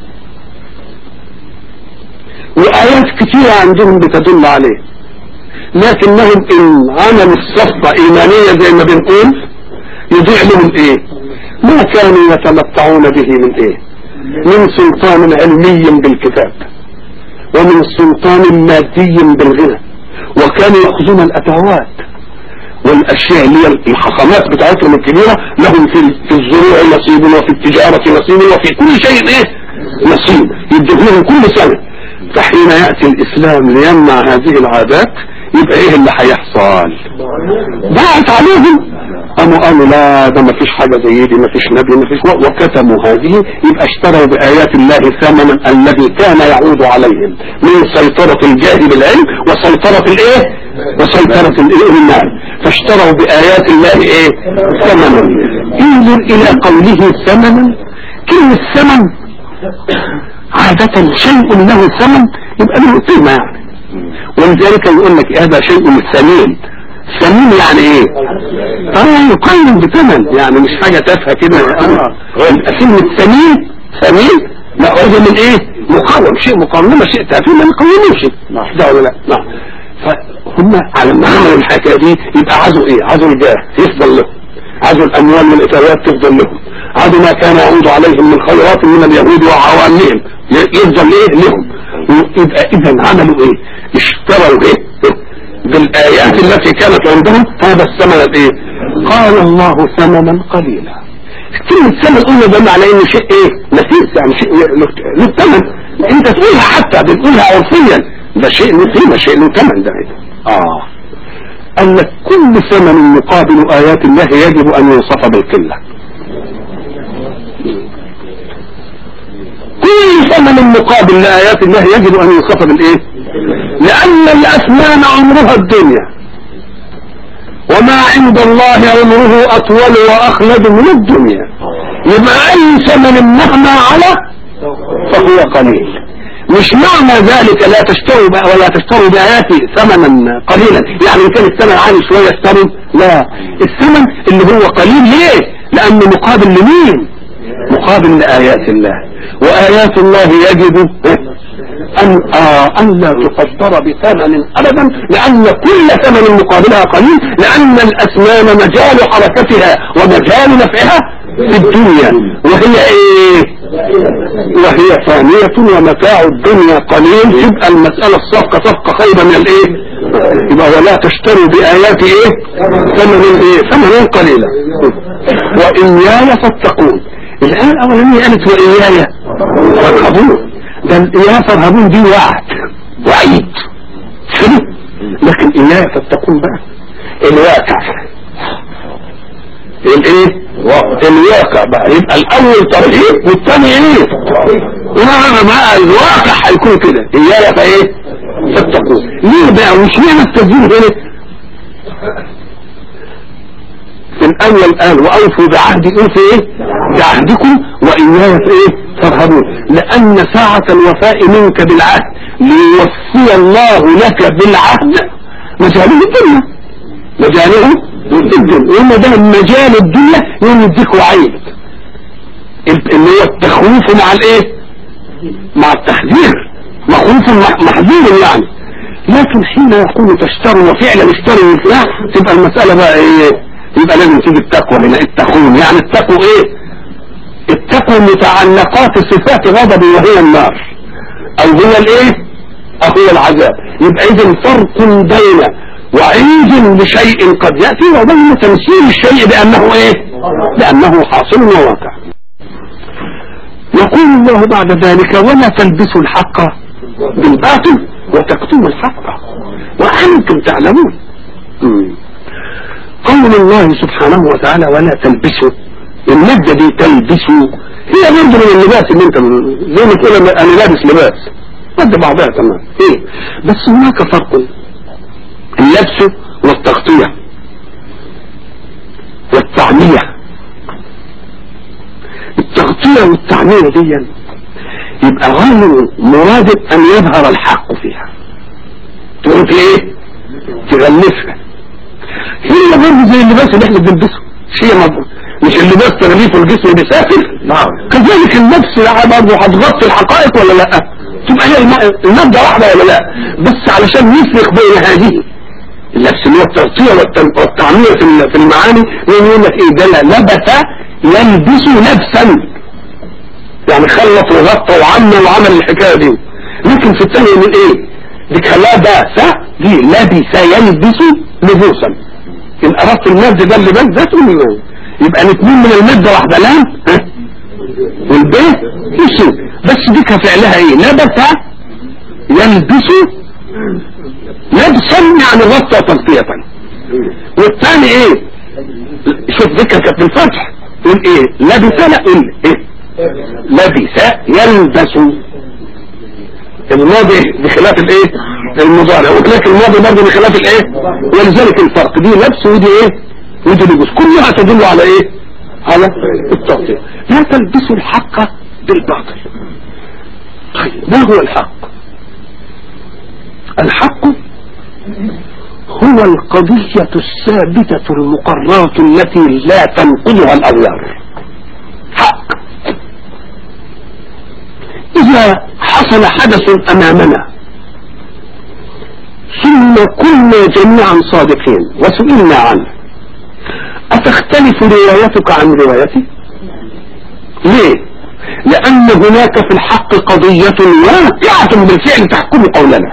وآيات كثيرة عندهم بتدل عليه لكنهم ان عملوا الصفقة ايمانية زي ما بنقول يضيع لهم ايه ما كانوا يتمتعون به من ايه من سلطان علمي بالكتاب ومن سلطان مادي بالغنى وكانوا يأخذون الأتوات والأشياء اللي هي الحصانات بتاعتهم الكبيرة لهم في في الزروع نصيب وفي التجارة نصيب وفي كل شيء ايه نصيب يدوه لهم كل سنة فحين يأتي الإسلام ليمنع هذه العادات يبقى ايه اللي هيحصل ضاعت عليهم قاموا قالوا لا ده ما فيش حاجة زي دي ما فيش نبي ما فيش وكتموا هذه يبقى اشتروا بآيات الله ثمنا الذي كان يعود عليهم من سيطرة الجاهل بالعلم وسيطرة الايه وسيطرة الايه المال فاشتروا بآيات الله ايه ثمنا انظر الى قوله ثمنا كلمة ثمن عادة شيء له ثمن يبقى له قيمة يعني ولذلك يقول لك هذا شيء ثمين ثمين يعني ايه اه يقيم بثمن يعني مش حاجة تافهة كده اه يبقى كلمة ثمين ثمين مأخوذة من ايه مقاوم شيء مقاوم لما شيء تافه ما نقوموش ده ولا لا نعم فهم على ما عملوا الحكاية دي يبقى عزوا ايه عزوا الجاه يفضل لهم عزوا الاموال والاتاوات تفضل لهم عزوا ما كان يعود عليهم من خيرات من اليهود وعوامهم يفضل ايه لهم يبقى اذا عملوا ايه اشتروا ايه بالايات التي كانت عندهم هذا الثمن الايه قال الله ثمنا قليلا كلمة ثمن قلنا ده على انه شيء ايه نفيس يعني شيء له ثمن انت تقولها حتى بنقولها عرفيا ده شيء له قيمة شيء له ثمن ده اه قال لك كل ثمن مقابل ايات الله يجب ان يوصف بالقلة كل ثمن مقابل لآيات الله يجب أن يوصف بالإيه لأن الأثمان عمرها الدنيا وما عند الله عمره أطول وأخلد من الدنيا يبقى أي ثمن مهما على فهو قليل مش معنى ذلك لا تشتروا بقى ولا تشتروا بآياتي ثمنا قليلا يعني إن كان الثمن عالي شوية اشتروا لا الثمن اللي هو قليل ليه لأنه مقابل لمين مقابل لآيات الله وآيات الله يجب أن, آه أن لا تقدر بثمن أبدا لأن كل ثمن مقابلها قليل لأن الأثمان مجال حركتها ومجال نفعها في الدنيا وهي إيه وهي ثانية ومتاع الدنيا قليل يبقى المسألة الصفقة صفقة خيبة من الإيه يبقى ولا تشتروا بآيات إيه ثمن إيه ثمن قليلا وإياي فاتقون الآية الأولانية قالت وإياي فارهبون ده الإياي فارهبون دي وعد وعيد حلو لكن إياي فاتقون بقى الواقع الايه الواقع بقى يبقى الاول ترهيب والثاني ايه لا بقى الواقع هيكون كده اياي فايه فاتقون ليه بقى مش معنى التسجيل هنا في الاول قال واوفوا بعهدي اوفوا ايه بعهدكم واياي في ايه فارهبون لان ساعة الوفاء منك بالعهد ليوفي الله لك بالعهد مجاله الدنيا مجاله الدنيا وما ده مجال الدنيا يوم يديك وعيد اللي هو التخويف مع الايه مع التحذير مخوف محذور يعني لكن حين يقول تشتروا وفعلا اشتروا وفعلا تبقى المسألة بقى ايه يبقى لازم تيجي التقوى هنا التقون يعني التقوى ايه التقوى متعلقات صفات غضب وهي النار او هي الايه او هو العذاب يبقى اذا فرق بين وعيد لشيء قد يأتي وبين تمثيل الشيء بأنه ايه بأنه حاصل وواقع يقول الله بعد ذلك ولا تلبسوا الحق بالباطل وتكتموا الحق وأنتم تعلمون مم. قول الله سبحانه وتعالى ولا تلبسوا المادة دي تلبسوا هي برضه من اللباس اللي انت زي ما تقول انا لابس لباس مادة بعضها تمام ايه بس هناك فرق اللبس والتغطية والتعمية التغطية والتعمية دي يبقى غير مراد ان يظهر الحق فيها تقول في ايه تغلفها هي برضه زي اللباس اللي احنا بنلبسه شيء مضبوط مش اللباس تغليف الجسم بيسافر نعم كذلك النفس برضه هتغطي الحقائق ولا لا تبقى هي الم- المادة واحدة ولا لا بس علشان نفرق بين هذه اللبس اللي هو التغطية والت- والتعمير في ال- في المعاني يقول لك ايه ده لا لبس يلبس لبسا يعني خلط وغطى وعمل وعمل الحكاية دي لكن في الثانية من ايه دي لبس دي لبس يلبس لبوسا ان اردت المادة ده اللباس ده تقول له يبقى الاثنين من المادة واحدة لام ها؟ والبيت يسو بس دي كفعلها ايه لبس يلبس لبسا يعني غطى تغطية والثاني ايه شوف ذكر كانت بالفتح يقول ايه لبس لا قول ايه لبس يلبس الماضي بخلاف الايه المضارع وهناك الماضي برضه بخلاف الايه ولذلك الفرق دي لبس ودي ايه ودي لبس كلها تدل على ايه على التغطية لا تلبسوا الحق بالباطل طيب ما هو الحق الحق هو القضية الثابتة المقررة التي لا تنقضها الأغيار حق إذا حصل حدث أمامنا ثم كنا جميعا صادقين وسئلنا عنه أتختلف روايتك عن روايتي ليه لأن هناك في الحق قضية واقعة بالفعل تحكم قولنا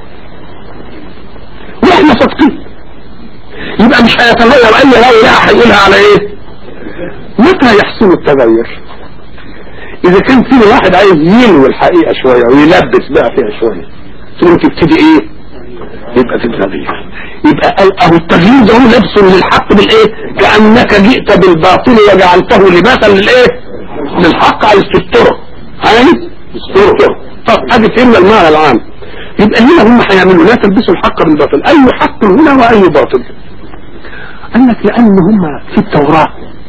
واحنا صادقين يبقى مش هيتغير اي رأي لا هيقولها على ايه متى يحصل التغير اذا كان في واحد عايز يلوي الحقيقة شوية ويلبس بقى فيها شوية ثم تبتدي ايه يبقى في تغيير يبقى ال- اهو التغيير ده هو لبس للحق بالايه كأنك جئت بالباطل وجعلته لباسا للايه للحق عايز تستره عايز تستره طب ادي فهمنا المعنى العام يبقى هنا هم هيعملوا لا تلبسوا الحق بالباطل اي حق هنا واي باطل قال لك لان هم في التوراة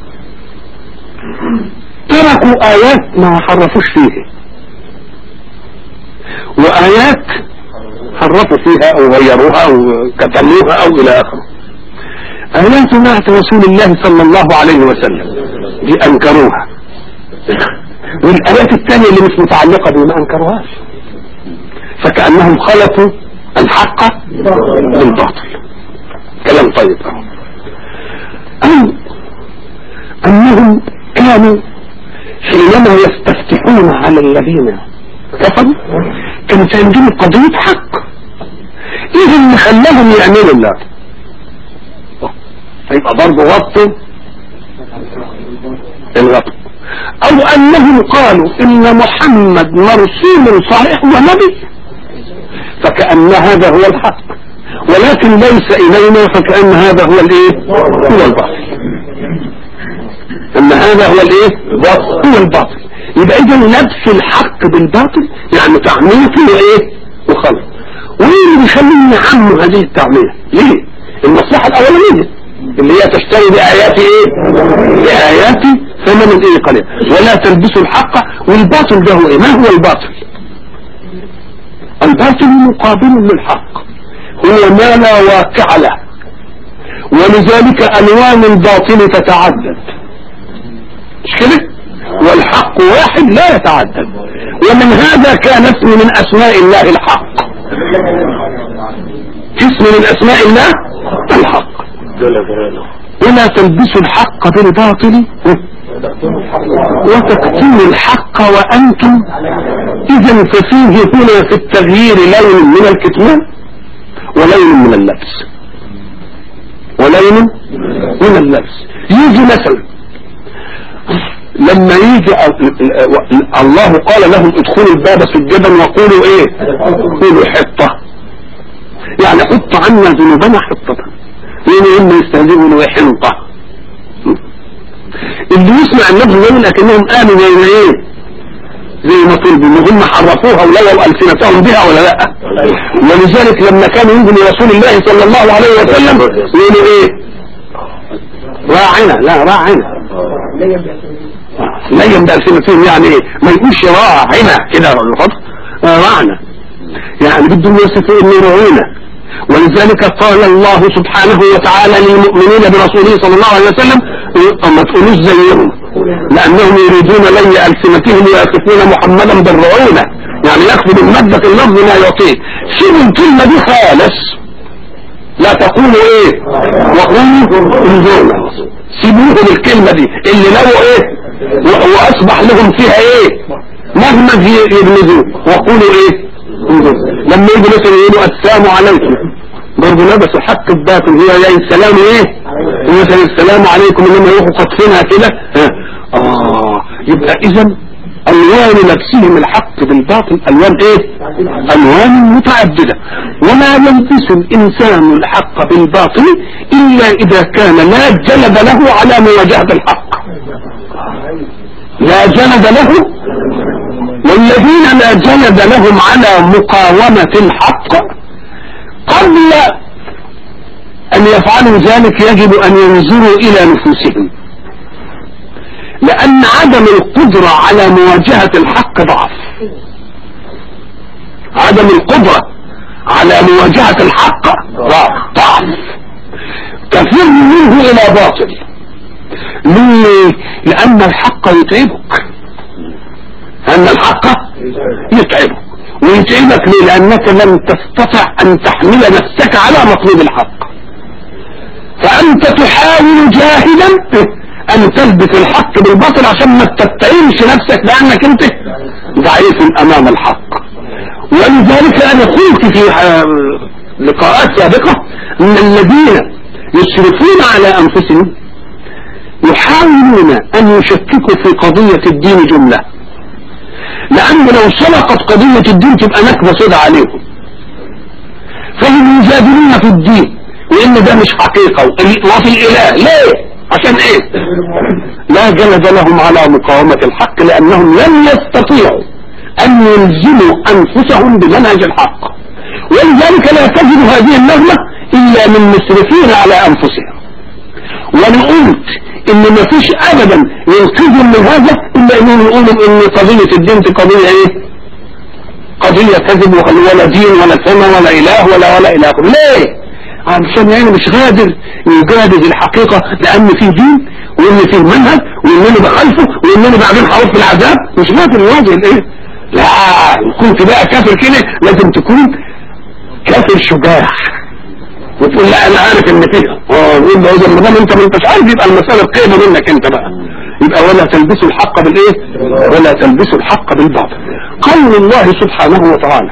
تركوا ايات ما حرفوش فيها وايات حرفوا فيها او غيروها او كتموها او الى اخره ايات نعت رسول الله صلى الله عليه وسلم دي انكروها والايات الثانية اللي مش متعلقة بما انكروهاش فكأنهم خلطوا الحق بالباطل كلام طيب أو أنهم كانوا حينما يستفتحون على الذين كفروا كانت عندهم قضية حق إذا اللي خلاهم يعملوا الله يبقى برضه غطوا الغطوا او انهم قالوا ان محمد مرسول صحيح ونبي فكأن هذا هو الحق ولكن ليس الينا فكأن هذا هو الايه هو الباطل ان هذا هو الايه هو الباطل يبقى اذا لبس الحق بالباطل يعني تعميته وايه وخلط وايه اللي بيخليهم يعموا هذه التعميه ليه المصلحه الاولانيه اللي هي تشتري بآيات ايه بآيات ثمن ايه قليل ولا تلبسوا الحق والباطل ده هو ايه ما هو الباطل الباطل مقابل للحق هو ما لا واقع له ولذلك الوان الباطل تتعدد مش كده والحق واحد لا يتعدد ومن هذا كان اسم من اسماء الله الحق اسم من اسماء الله الحق ولا تلبسوا الحق بالباطل وتكتموا الحق وانتم اذا ففيه هنا في التغيير لون من الكتمان ولون من اللبس ولون من اللبس يجي مثلا لما يجي الله قال لهم ادخلوا الباب سجدا وقولوا ايه قولوا حطة يعني حط عنا ذنوبنا حطة يعني اما يستهزئوا ويحنطة اللي يسمع النبي يقول لكنهم قالوا زي ما ايه زي ما طلبوا ان هم حرفوها ولووا السنتهم بها ولا لا ولذلك لما كانوا يجوا لرسول الله صلى الله عليه وسلم يقولوا ايه راعنا لا راعنا لين بألسنتهم يعني ايه ما يقولش راعنا كده راعنا يعني بدهم يوصفوا انه راعينا ولذلك قال الله سبحانه وتعالى للمؤمنين برسوله صلى الله عليه وسلم ما تقولوش زيهم لانهم يريدون لي السنتهم ويصفون محمدا بالرعونه يعني ياخذوا من ماده اللفظ ما يعطيه سيبوا الكلمه دي خالص لا تقولوا ايه وقولوا انظرنا سيبوهم الكلمه دي اللي لو ايه واصبح لهم فيها ايه مهما يبنزوا وقولوا ايه لما يجوا مثلا يقولوا السلام عليكم برضه لبسوا حق الباطل هي يا السلام ايه مثلا السلام عليكم لما يروحوا خطفينها كده اه يبقى اذا الوان لبسهم الحق بالباطل الوان ايه الوان متعددة ولا يلبس الانسان الحق بالباطل الا اذا كان لا جلب له على مواجهة الحق لا جلب له والذين لا جلد لهم على مقاومة الحق قبل أن يفعلوا ذلك يجب أن ينظروا إلى نفوسهم لأن عدم القدرة على مواجهة الحق ضعف عدم القدرة على مواجهة الحق ضعف كثير منه إلى باطل ليه؟ لأن الحق يتعبك أن الحق يتعبك ويتعبك ليه لأنك لم تستطع أن تحمل نفسك على مطلوب الحق فأنت تحاول جاهدا أن تثبت الحق بالباطل عشان ما تتعبش نفسك لأنك أنت ضعيف أمام الحق ولذلك أنا قلت في لقاءات سابقة أن الذين يشرفون على أنفسهم يحاولون أن يشككوا في قضية الدين جملة لأن لو سبقت قضية الدين تبقى نكبة صدى عليهم فهم يجادلون في الدين وإن ده مش حقيقة وفي الإله ليه عشان إيه لا جلد لهم على مقاومة الحق لأنهم لم يستطيعوا أن يلزموا أنفسهم بمنهج الحق ولذلك لا تجد هذه النغمة إلا من مسرفين على أنفسهم وانا قلت ان ما فيش ابدا ينقذهم من هذا الا انهم يقولوا ان قضية الدين دي قضية ايه قضية كذب ولا دين ولا سنة ولا اله ولا ولا اله ليه علشان يعني مش قادر يجادل الحقيقة لان في دين وان في منهج وانني بخالفه وانني بعدين هروح في العذاب مش قادر يواجه الايه لا كنت بقى كافر كده لازم تكون كافر شجاع وتقول لا انا عارف ان فيها اه يقول له اذا ما دام انت ما انتش عارف يبقى المساله قيمه منك انت بقى يبقى ولا تلبسوا الحق بالايه ولا تلبسوا الحق بالباطل قول الله سبحانه وتعالى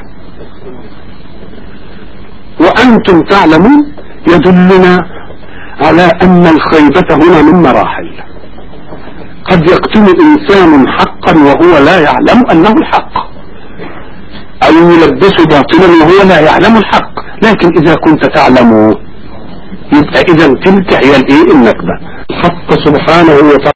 وانتم تعلمون يدلنا على ان الخيبة هنا من مراحل قد يقتل انسان حقا وهو لا يعلم انه الحق او يلبس باطلا وهو لا يعلم الحق لكن اذا كنت تعلمه يبقى اذا تلك هي الايه النكبه الحق سبحانه وتعالى